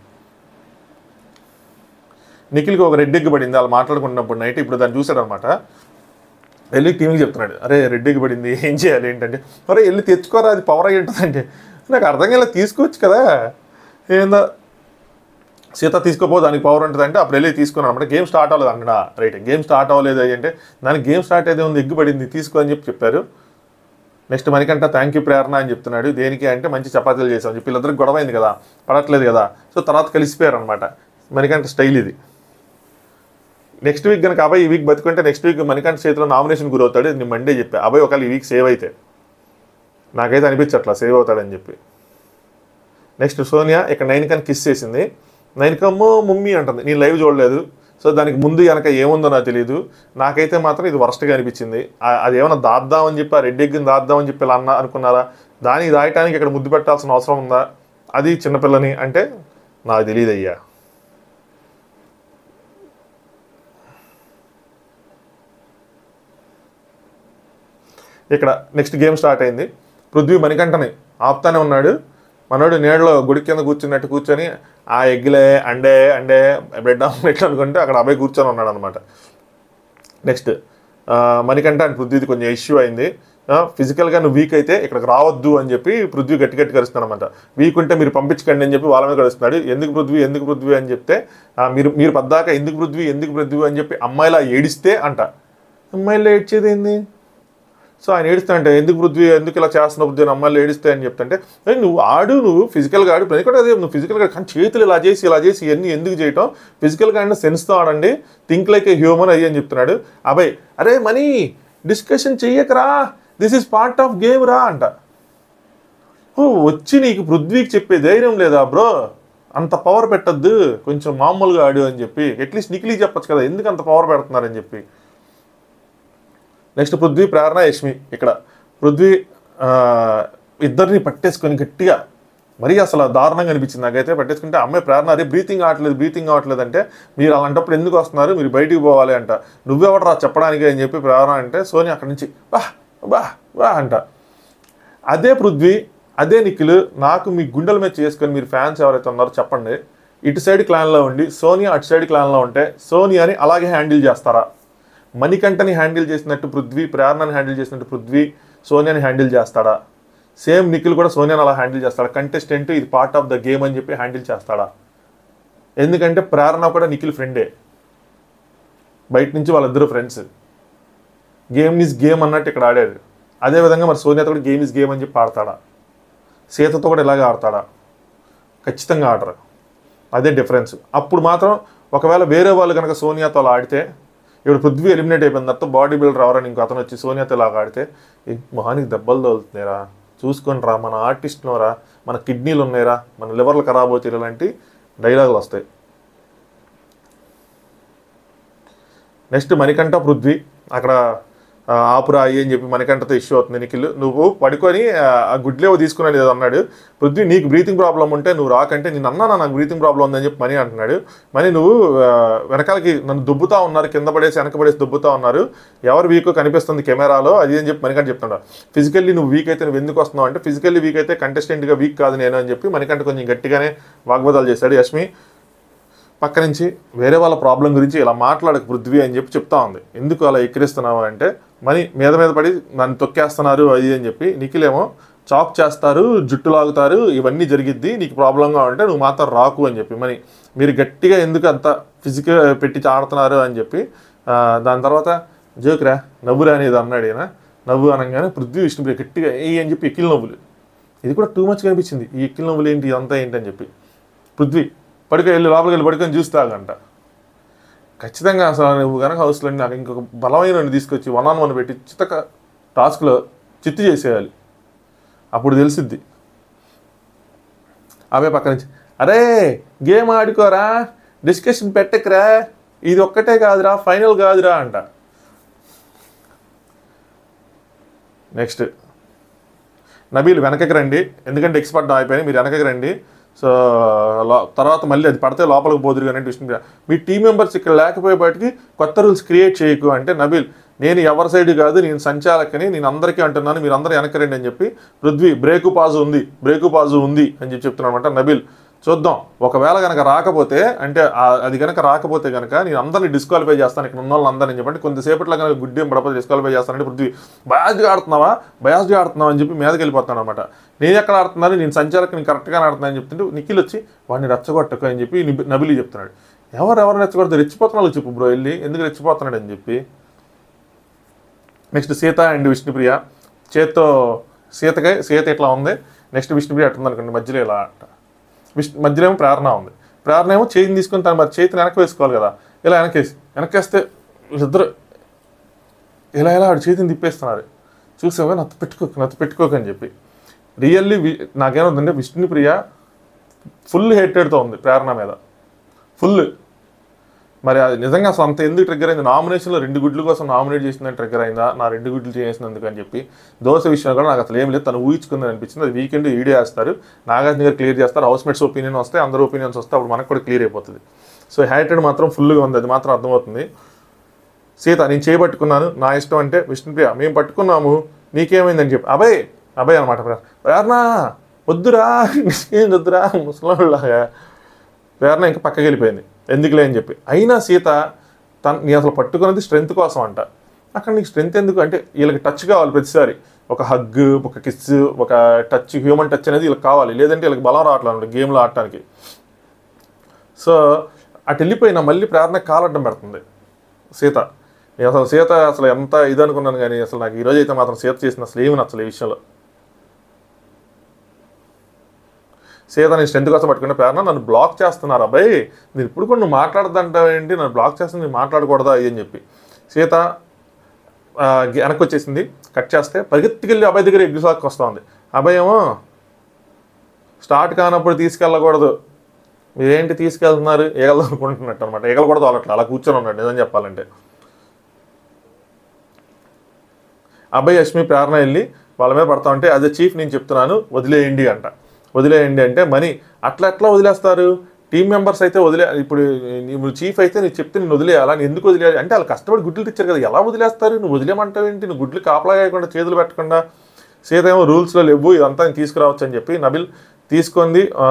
నిఖిల్కి ఒక రెడ్ ఎగ్ పడింది వాళ్ళు మాట్లాడుకున్నప్పుడు నైట్ ఇప్పుడు దాన్ని చూశాడనమాట వెళ్ళి టీంకి చెప్తున్నాడు అరే రెడ్ ఎగ్ పడింది ఏం చేయాలి ఏంటంటే అరే వెళ్ళి తెచ్చుకోరా అది పవర్ అయ్యి ఉంటుందంటే నాకు అర్థం కాలే తీసుకోవచ్చు కదా ఏందో సీత తీసుకోపో దానికి పవర్ ఉంటుంది అంటే అప్పుడు వెళ్ళి తీసుకున్నాను అనమాట గేమ్ స్టార్ట్ అవ్వలేదు అక్కడ రైట్ గేమ్ స్టార్ట్ అవ్వలేదు అది అంటే దానికి గేమ్ స్టార్ట్ అయితే ఉంది ఎగ్గు పడింది తీసుకో అని చెప్పి చెప్పారు నెక్స్ట్ మనకంట థ్యాంక్ యూ ప్రేరణ అని చెప్తున్నాడు దేనికి అంటే మంచి చపాతీలు చేసామని చెప్పి వీళ్ళందరికీ గొడవ అయింది కదా పడట్లేదు కదా సో తర్వాత కలిసిపోయారు అనమాట మనకంట స్టైల్ ఇది నెక్స్ట్ వీక్ కనుక అబ్బాయి ఈ వీక్ బతుకుంటే నెక్స్ట్ వీక్ మణికంఠ చేతిలో నామినేషన్ గురవుతాడు నేను మండే చెప్పా అబ్బాయి ఒకవేళ ఈ వీక్ సేవ్ అయితే నాకైతే అనిపించట్లా సేవ్ అవుతాడని చెప్పి నెక్స్ట్ సోనియా ఇక్కడ నైన్ కన్ కిస్ చేసింది నైన్ కమ్మో మమ్మీ అంటుంది నేను లైవ్ చూడలేదు సో దానికి ముందు వెనక ఏముందో నాకు తెలియదు నాకైతే మాత్రం ఇది వరస్ట్గా అనిపించింది ఆ- అది ఏమైనా దాద్దామని చెప్పి ఆ రెడ్ ఎగ్ని దాద్దామని చెప్పి ఇలా అన్న అనుకున్నారా దానికి దాయటానికి ఇక్కడ ముద్దు పెట్టాల్సిన అవసరం ఉందా అది చిన్నపిల్లని అంటే నాకు తెలియదు అయ్యా ఇక్కడ నెక్స్ట్ గేమ్ స్టార్ట్ అయింది పృథ్వీ మణికంఠని ఆపుతానే ఉన్నాడు మనోడు నీడలో గుడి కింద కూర్చున్నట్టు కూర్చొని ఆ ఎగ్లే అండే అండే బ్రెడ్ ఆమ్లెట్ అనుకుంటే అక్కడ అబ్బాయి కూర్చొని ఉన్నాడు అనమాట నెక్స్ట్ మణికంఠ అండ్ పృథ్వీది కొంచెం ఇష్యూ అయింది ఫిజికల్గా నువ్వు వీక్ అయితే ఇక్కడికి రావద్దు అని చెప్పి పృథ్వీ గట్టి గట్టి కరుస్తున్నాడు అనమాట వీక్ ఉంటే మీరు పంపించకండి అని చెప్పి వాళ్ళ మీద కలుస్తున్నాడు ఎందుకు పృథ్వీ ఎందుకు పృథ్వీ అని చెప్తే ఆ, మీరు మీరు పద్దాక ఎందుకు పృథ్వీ ఎందుకు పృథ్వీ అని చెప్పి అమ్మాయిలా ఏడిస్తే అంట అమ్మాయిలా ఏడ్చేది ఏంది సో ఆయన ఏడుస్తా అంటే ఎందుకు పృథ్వీ ఎందుకు ఇలా చేస్తున్నావు పృథ్వీ అని అమ్మాయిలు ఏడిస్తే అని చెప్తుంటే "ఏయ్, నువ్వు ఆడు నువ్వు ఫిజికల్గా ఆడు ప్రతి కూడా అదే నువ్వు ఫిజికల్గా కానీ చేతులు ఇలా చేసి ఇలా చేసి ఇవన్నీ ఎందుకు చేయటం ఫిజికల్గా అంటే సెన్స్తో ఆడండి థింక్ లైక్ ఏ హ్యూమన్ అయ్యి అని చెప్తున్నాడు అబ్బాయి అరే మనీ డిస్కషన్ చెయ్యకరా this is part of game రా అంట ఓ వచ్చి నీకు పృథ్వీకి చెప్పే ధైర్యం లేదా బ్రో అంత పవర్ పెట్టద్దు కొంచెం మామూలుగా ఆడు అని చెప్పి అట్లీస్ట్ నిఖిలీ చెప్పొచ్చు కదా ఎందుకు అంత పవర్ పెడుతున్నారని చెప్పి నెక్స్ట్ పృథ్వీ ప్రేరణ యష్మి ఇక్కడ పృథ్వీ ఆ, ఇద్దరిని పట్టేసుకొని గట్టిగా మరీ అసలు దారుణంగా అనిపించింది నాకైతే పట్టేసుకుంటే అమ్మాయి ప్రేరణ అరే బ్రీతింగ్ ఆవట్లేదు బ్రీతింగ్ ఆవట్లేదు అంటే మీరు అలాంటప్పుడు ఎందుకు వస్తున్నారు మీరు బయటికి పోవాలి అంట నువ్వెవడరా చెప్పడానికి అని చెప్పి ప్రేరణ అంటే సోని అక్కడి నుంచి బా బా బా అంట అదే పృథ్వీ అదే నిఖిల్ నాకు మీ గుండెల మీద చేసుకొని మీరు ఫ్యాన్స్ ఎవరైతే ఉన్నారో చెప్పండి ఇటు సైడ్ క్లాన్లో ఉండి సోనియా అటు సైడ్ క్లాన్లో ఉంటే సోనియాని అలాగే హ్యాండిల్ చేస్తారా మణికంఠని హ్యాండిల్ చేసినట్టు పృథ్వీ ప్రేరణని హ్యాండిల్ చేసినట్టు పృథ్వీ సోనియాని హ్యాండిల్ చేస్తాడా సేమ్ నిఖిల్ కూడా సోనియాని అలా హ్యాండిల్ చేస్తాడా కంటెస్టెంట్ ఇది పార్ట్ ఆఫ్ ద గేమ్ అని చెప్పి హ్యాండిల్ చేస్తాడా ఎందుకంటే ప్రేరణ కూడా నిఖిల్ ఫ్రెండే బయట నుంచి వాళ్ళిద్దరు ఫ్రెండ్స్ గేమ్ ఈజ్ గేమ్ అన్నట్టు ఇక్కడ ఆడాడు అదేవిధంగా మరి సోనియాతో కూడా గేమ్ ఈజ్ గేమ్ అని చెప్పి ఆడతాడా సీతతో కూడా ఇలాగే ఆడతాడా ఖచ్చితంగా ఆడరు అదే డిఫరెన్స్ అప్పుడు మాత్రం ఒకవేళ వేరే వాళ్ళు కనుక సోనియాతో అలా ఆడితే ఇప్పుడు పృథ్వీ ఎలిమినేట్ అయిపోయిన తర్వాత బాడీ బిల్డర్ ఎవరని ఇంకో అతను వచ్చి సోనియాతో ఇలాగ ఆడితే "ఏ, మొహానికి దెబ్బలు తగులుతున్నాయిరా చూసుకొని రా మన ఆర్టిస్ట్నో రా మన కిడ్నీలు ఉన్నాయిరా మన లివర్లు ఖరాబ్ అవుతాయి ఇలాంటి డైలాగులు వస్తాయి నెక్స్ట్ మణికంఠ పృథ్వీ అక్కడ ఆ, ఆపురా అయ్యి అని చెప్పి మణికంఠతో ఇష్యూ అవుతుంది నిఖిల్ నువ్వు పడుకొని ఆ, ఆ గుడ్లేవో తీసుకున్నాడు ఏదో అన్నాడు పృథ్వీ నీకు బ్రీతింగ్ ప్రాబ్లం ఉంటే నువ్వు రాకంటే నేను అన్నానా నాకు బ్రీతింగ్ ప్రాబ్లం ఉందని చెప్పి మనీ అంటున్నాడు మనీ నువ్వు ఆ, వెనకాలకి నన్ను దుబ్బుతా ఉన్నారు కింద పడేసి వెనక పడేసి దుబ్బుతా ఉన్నారు ఎవరు వీక్ కనిపిస్తుంది కెమెరాలో అది అని చెప్పి మణికంఠ చెప్తున్నాడు ఫిజికల్లీ నువ్వు వీక్ అయితే నువ్వు ఎందుకు వస్తున్నావు అంటే ఫిజికల్లీ వీక్ అయితే కంటెస్టెంట్గా వీక్ కాదు నేను అని చెప్పి మణికంఠ కొంచెం గట్టిగానే వాగ్వాదాలు చేశాడు యష్మి పక్క నుంచి వేరే వాళ్ళ ప్రాబ్లం గురించి ఇలా మాట్లాడక పృథ్వీ అని చెప్పి చెప్తా ఉంది ఎందుకు అలా ఎక్కిరిస్తున్నావు అంటే మరి మీద మీద పడి నన్ను తొక్కేస్తున్నారు అది అని చెప్పి నిఖిల్ ఏమో చాక్ చేస్తారు జుట్టు లాగుతారు ఇవన్నీ జరిగిద్ది నీకు ప్రాబ్లంగా ఉంటే నువ్వు మాత్రం రాకు అని చెప్పి మరి మీరు గట్టిగా ఎందుకు అంత ఫిజికల్ పెట్టి ఆడుతున్నారు అని చెప్పి ఆ, దాని తర్వాత జోకురా నవ్వురా అనేది అన్నాడు ఈయన నవ్వు అనగానే పృథ్వీ విష్ణుప్రియ గట్టిగా ఏ అని చెప్పి ఎక్కిల్ నవ్వులు ఇది కూడా టూ మచ్ కనిపించింది ఈ ఎక్కిల్ నవ్వులు ఏంటి ఇదంతా ఏంటి అని చెప్పి పృథ్వీ పడుకో వెళ్ళి లోపలికి వెళ్ళి పడుకొని చూస్తాగంట ఖచ్చితంగా అసలు నువ్వు కనుక హౌస్లో నాకు ఇంకొక బలమైన వాడిని తీసుకొచ్చి వన్ ఆన్ వన్ పెట్టి చిత్తక టాస్క్లో చిత్తు చేసేయాలి అప్పుడు తెలిసిద్ది అవే పక్క నుంచి అరే గేమ్ ఆడుకోరా డిస్కషన్ పెట్టకురా ఇది ఒక్కటే కాదురా ఫైనల్ కాదురా అంట నెక్స్ట్ నబీల్ వెనకకి రండి ఎందుకంటే ఎక్స్పర్ట్ అయిపోయింది మీరు వెనకకి రండి సో లో- తర్వాత మళ్ళీ అది పడితే లోపలికి పోదురు కానీ విష్ణు మీ టీం మెంబర్స్ ఇక్కడ లేకపోయేపాటికి కొత్త రూల్స్ క్రియేట్ చేయకు అంటే నబీల్ నేను ఎవరి సైడ్ కాదు నేను సంచాలకని నేను అందరికీ అంటున్నాను మీరు అందరూ వెనక్కి రండి అని చెప్పి పృథ్వీ బ్రేకు పాజు ఉంది బ్రేకు పాజు ఉంది అని చెప్పి చెప్తున్నాను అనమాట నబీల్ చూద్దాం ఒకవేళ కనుక రాకపోతే అంటే ఆ- అది కనుక రాకపోతే కనుక నేను అందరిని డిస్క్వాలిఫై చేస్తాను ఇక్కడ ఉన్న వాళ్ళందరినీ చెప్పండి కొంతసేపట్లో కనుక గుడ్డి పడపోతే డిస్క్వాలిఫై చేస్తానంటే పృథ్వీ బయాస్గా ఆడుతున్నావా బయాస్గా ఆడుతున్నావా అని చెప్పి మీదకి వెళ్ళిపోతాను అనమాట నేను ఎక్కడ ఆడుతున్నాను నేను సంచాలక నేను కరెక్ట్గానే ఆడుతున్నాను అని చెప్తుంటే నిఖిల్ వచ్చి వాడిని రెచ్చగొట్టకు అని చెప్పి నిబి- నబిలి చెప్తున్నాడు ఎవరు ఎవరు రెచ్చగొడితే రెచ్చిపోతున్నాడు చెప్పు బ్రో వెళ్ళి ఎందుకు రెచ్చిపోతున్నాడు అని చెప్పి నెక్స్ట్ సీత అండ్ విష్ణుప్రియ చేత్తో సీతకై సీత ఇట్లా ఉంది నెక్స్ట్ విష్ణుప్రియ అట్టుంది అనుకోండి మధ్యలో ఇలా అంట విష్ణు మధ్యలో ఏమో ప్రేరణ ఉంది ప్రేరణ ఏమో చేతిని తీసుకుని తను మరి చేతిని వెనక్కి వేసుకోవాలి కదా ఇలా వెనకేసి వెనకేస్తే వీళ్ళిద్దరు ఇలా ఇలా ఆడు చేతిని తిప్పేస్తున్నారు చూసావా నత్త పెట్టుకోక నత్త పెట్టుకోక అని చెప్పి రియల్లీ వి నాకేమవుతుందంటే విష్ణుప్రియ ఫుల్ హేటెడ్తో ఉంది ప్రేరణ మీద ఫుల్ మరి అది నిజంగా అసలు అంత ఎందుకు ట్రిగ్గర్ అయింది నామినేషన్లో రెండు గుడ్ల కోసం నామినేట్ చేసిందని ట్రిగ్గర్ అయిందా నా రెండు గుడ్లు చేసినందుకు అని చెప్పి దోశ విషయంలో కూడా నాకు అసలు ఏం లేదు తను ఊహించుకుందని అనిపించింది అది వీకెండ్ వీడియో వేస్తారు నాగార్జున గారు క్లియర్ చేస్తారు హౌస్ మేట్స్ ఒపీనియన్ వస్తే అందరూ ఒపీనియన్స్ వస్తే అప్పుడు మనకు కూడా క్లియర్ అయిపోతుంది సో హ్యాటెడ్ మాత్రం ఫుల్గా ఉంది అది మాత్రం అర్థమవుతుంది సీత నేను చేయబట్టుకున్నాను నా ఇష్టం అంటే విష్ణుప్రియ మేము పట్టుకున్నాము నీకేమైందని చెప్పి అభయ్ అభయ్ అనమాట ప్రేరణ వద్దురా ఏం వద్దురా ముసలాగా ప్రేరణ ఇంకా పక్కకి వెళ్ళిపోయింది ఎందుకులే అని చెప్పి అయినా సీత తన నీ అసలు పట్టుకున్నది స్ట్రెంత్ కోసం అంట అక్కడ నీకు స్ట్రెంత్ ఎందుకు అంటే వీళ్ళకి టచ్ కావాలి ప్రతిసారి ఒక హగ్ ఒక కిస్ ఒక టచ్ హ్యూమన్ టచ్ అనేది వీళ్ళకి కావాలి లేదంటే వీళ్ళకి బలం రావట్లేదు గేమ్లో ఆడటానికి సో అటు వెళ్ళిపోయినా మళ్ళీ ప్రేరణ కాలడ్డం పెడుతుంది సీత నేను అసలు సీత అసలు ఎంత ఇది అనుకున్నాను కానీ అసలు నాకు ఈరోజు అయితే మాత్రం సీత చేసిన అసలు ఏమి నచ్చలేదు ఈ విషయంలో సీత నేను స్ట్రెంత్ కోసం పట్టుకునే ప్రేరణ నన్ను బ్లాక్ చేస్తున్నారు అబ్బాయి నేను ఇప్పుడు కూడా నువ్వు మాట్లాడదంటావు ఏంటి నన్ను బ్లాక్ చేస్తుంది నేను మాట్లాడకూడదా అని చెప్పి సీత ఆ, వెనక్కి వచ్చేసింది కట్ చేస్తే పరిగెత్తుకెళ్ళి అబ్బాయి దగ్గర ఎగ్గు సాక్ వస్తూ ఉంది అబ్బాయి ఏమో స్టార్ట్ కానప్పుడు తీసుకెళ్ళకూడదు మీరేంటి తీసుకెళ్తున్నారు ఈగలు అనుకుంటున్నట్టు అనమాట ఈగలు కూడా తోలట్లేదు అలా కూర్చొని ఉన్నాడు నిజం చెప్పాలంటే అబ్బాయి యష్మి ప్రేరణ వెళ్ళి వాళ్ళ మీద పడతా ఉంటే అదే చీఫ్ నేను చెప్తున్నాను వదిలేయండి అంట వదిలేయండి అంటే మనీ అట్లా ఎట్లా వదిలేస్తారు టీం మెంబర్స్ అయితే వదిలే ఇప్పుడు నువ్వు చీఫ్ అయితే నీకు చెప్తే నేను వదిలేయాలా నేను ఎందుకు వదిలేయాలి అంటే వాళ్ళు కష్టపడి గుడ్లు తెచ్చారు కదా ఎలా వదిలేస్తారు నువ్వు వదిలేమంటావు ఏంటి నువ్వు గుడ్లు కాపలా కాకుండా చేతులు పెట్టకుండా సీత ఏమో రూల్స్లో లేవు ఇదంతా నేను తీసుకురావచ్చు అని చెప్పి నబిల్ తీసుకుంది ఆ,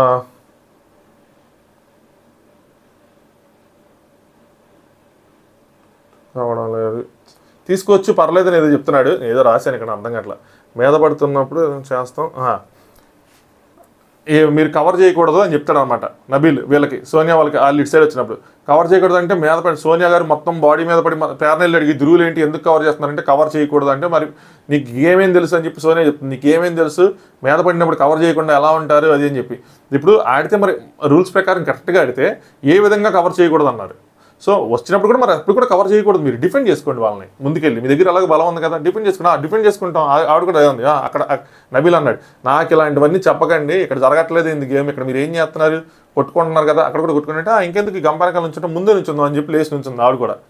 రావడం లేదు తీసుకోవచ్చు పర్లేదని ఏదో చెప్తున్నాడు ఏదో రాశాను ఇక్కడ అర్థం కావట్లా మీద పడుతున్నప్పుడు చేస్తాం ఆ. ఏ మీరు కవర్ చేయకూడదు అని చెప్తాడు అనమాట నబీల్ వీళ్ళకి సోనియా వాళ్ళకి వాళ్ళు ఇటు సైడ్ వచ్చినప్పుడు కవర్ చేయకూడదు అంటే మీద పడి సోనియా గారు మొత్తం బాడీ మీద పడి పేర్నెల్లి అడిగి ధృవులు ఏంటి ఎందుకు కవర్ చేస్తున్నారంటే కవర్ చేయకూడదు అంటే మరి నీకు ఏమేం తెలుసు అని చెప్పి సోనియా చెప్తుంది నీకు ఏమేం తెలుసు మీద పడినప్పుడు కవర్ చేయకుండా ఎలా ఉంటారు అది అని చెప్పి ఇప్పుడు ఆడితే మరి రూల్స్ ప్రకారం కరెక్ట్గా ఆడితే ఏ విధంగా కవర్ చేయకూడదు అన్నారు సో వచ్చినప్పుడు కూడా మరి అప్పుడు కూడా కవర్ చేయకూడదు మీరు డిఫెండ్ చేసుకోండి వాళ్ళని ముందుకెళ్ళి మీ దగ్గర అలాగే బలం ఉంది కదా డిఫెండ్ చేసుకున్నా డిఫెండ్ చేసుకుంటాం ఆ- ఆవిడ కూడా అదే ఉంది ఆ, అక్కడ ఆ, నబీల్ అన్నాడు నాకు ఇలాంటివన్నీ చెప్పకండి ఇక్కడ జరగట్లేదు ఇంది గేమ్ ఇక్కడ మీరు ఏం చేస్తున్నారు కొట్టుకుంటున్నారు కదా అక్కడ కూడా కొట్టుకుంటే ఇంకెందుకు ఈ గంపనకాల నుంచి ముందే నుంచుందాం అని చెప్పి లేచి నుంచుంది ఆవిడ కూడా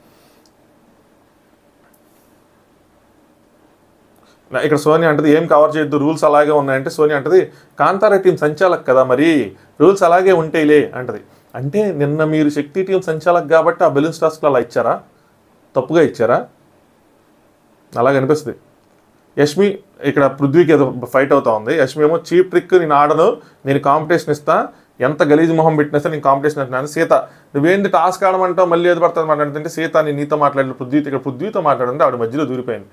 నా- ఇక్కడ సోనియా అంటది ఏం కవర్ చేయొద్దు రూల్స్ అలాగే ఉన్నాయంటే సోనియా అంటది కాంతారా టీం సంచాలక్ కదా మరి రూల్స్ అలాగే ఉంటాయిలే అంటది అంటే నిన్న మీరు శక్తి టీం సంచాలక్ కాబట్టి ఆ బెలూన్ టాస్క్లు అలా ఇచ్చారా తప్పుగా ఇచ్చారా అలాగ అనిపిస్తుంది యష్మి ఇక్కడ పృథ్వీకి ఏదో ఫైట్ అవుతా ఉంది యష్మి ఏమో చీప్ ట్రిక్ నేను ఆడను నేను కాంపిటీషన్ ఇస్తా ఎంత గలీజ్ మొహం పెట్టినా సరే నేను కాంపిటీషన్ అంటున్నాను సీత నువ్వేంటి టాస్క్ ఆడమంటావు మళ్ళీ ఏది పడుతుంది మాట్లాడుతుంటే సీత నేను నీతో మాట్లాడిన పృథ్వీతో ఇక్కడ పృథ్వీతో మాట్లాడుతుంటే ఆవిడ మధ్యలో దూరిపోయింది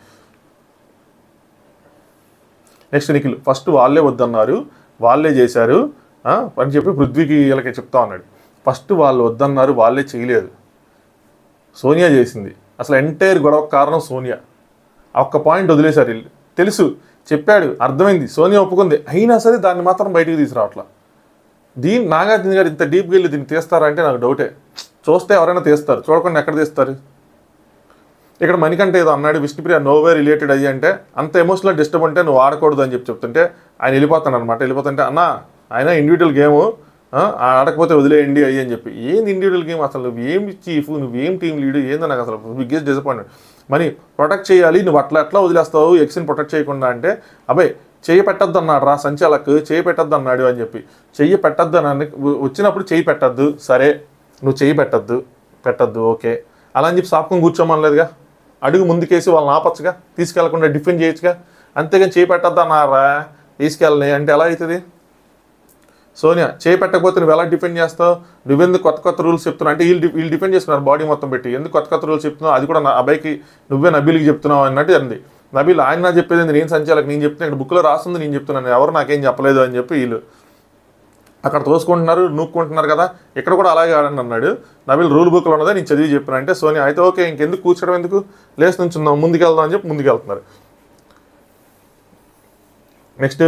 నెక్స్ట్ నిఖిల్ ఫస్ట్ వాళ్ళే వద్దన్నారు వాళ్ళే చేశారు ఆ, అని చెప్పి పృథ్వీకి వీళ్ళకి చెప్తా ఉన్నాడు ఫస్ట్ వాళ్ళు వద్దన్నారు వాళ్ళే చేయలేదు సోనియా చేసింది అసలు ఎంటైర్ గొడవ కారణం సోనియా ఆ ఒక్క పాయింట్ వదిలేశారు వీళ్ళు తెలుసు చెప్పాడు అర్థమైంది సోనియా ఒప్పుకుంది అయినా సరే దాన్ని మాత్రం బయటికి తీసుకురావట్లా దీని నాగార్జున గారు ఇంత డీప్గా వెళ్ళి దీన్ని తీస్తారా అంటే నాకు డౌటే చూస్తే ఎవరైనా తీస్తారు చూడకుండా ఎక్కడ తీస్తారు ఇక్కడ మణికంట ఏదో అన్నాడు విష్ణుప్రియ నోవే రిలేటెడ్ అయ్యి అంటే అంత ఎమోషనల్ డిస్టర్బ్ ఉంటే నువ్వు ఆడకూడదు అని చెప్పి చెప్తుంటే ఆయన వెళ్ళిపోతాను అనమాట వెళ్ళిపోతుంటే అన్న ఆయన ఇండివిజువల్ గేమ్ ఆడకపోతే వదిలేయండి అయ్యి అని చెప్పి ఏంది ఇండివిజువల్ గేమ్ అసలు నువ్వు ఏం చీఫ్ నువ్వేం టీం లీడ్ ఏందో నాకు అసలు బిగ్గెస్ట్ డిసప్పాయింట్మెంట్ మరి ప్రొటెక్ట్ చేయాలి నువ్వు అట్లా ఎట్లా వదిలేస్తావు ఎక్స్ని ప్రొటెక్ట్ చేయకుండా అంటే అబ్బాయి చెయ్యి పెట్టద్దు అన్నాడు రా సంచాలకు చెయ్యి పెట్టద్దు అన్నాడు అని చెప్పి చెయ్యి పెట్టద్దు అని వచ్చినప్పుడు చెయ్యి పెట్టద్దు సరే నువ్వు చెయ్యి పెట్టద్దు పెట్టద్దు ఓకే అలా అని చెప్పి సాపుకొని కూర్చోమనలేదుగా అడుగు ముందుకేసి వాళ్ళని ఆపచ్చుగా తీసుకెళ్లకుండా డిఫెండ్ చేయొచ్చుగా అంతేగాని చేయి పెట్టద్దు అన్నారా తీసుకెళ్ళని అంటే ఎలా అవుతుంది సోనియా చేయి పెట్టకపోతే నువ్వు ఎలా డిఫెండ్ చేస్తావు నువ్వెందుకు కొత్త కొత్త రూల్స్ చెప్తున్నావు అంటే వీళ్ళు డి- వీళ్ళు డిఫెండ్ చేసుకున్నారు బాడీ మొత్తం పెట్టి ఎందుకు కొత్త కొత్త రూల్స్ చెప్తున్నావు అది కూడా నా అబ్బాయికి నువ్వే నబీల్కి చెప్తున్నావు అన్నట్టు అంది నబీల్ ఆయన నాకు చెప్పేది ఏంది, నేను సంచాలకు నేను చెప్తున్నా ఇక్కడ బుక్లో రాస్తుంది నేను చెప్తున్నాను ఎవరు నాకేం చెప్పలేదు అని చెప్పి వీళ్ళు అక్కడ తోసుకుంటున్నారు నూక్కుంటున్నారు కదా ఇక్కడ కూడా అలాగే ఆడండి అన్నాడు నబీల్ రూల్ బుక్లో ఉన్నదే నేను చదివి చెప్పాను అంటే సోనియా అయితే ఓకే ఇంకెందుకు కూర్చోడం ఎందుకు లేచి నుంచి ముందుకెళ్దాం అని చెప్పి ముందుకెళ్తున్నారు నెక్స్ట్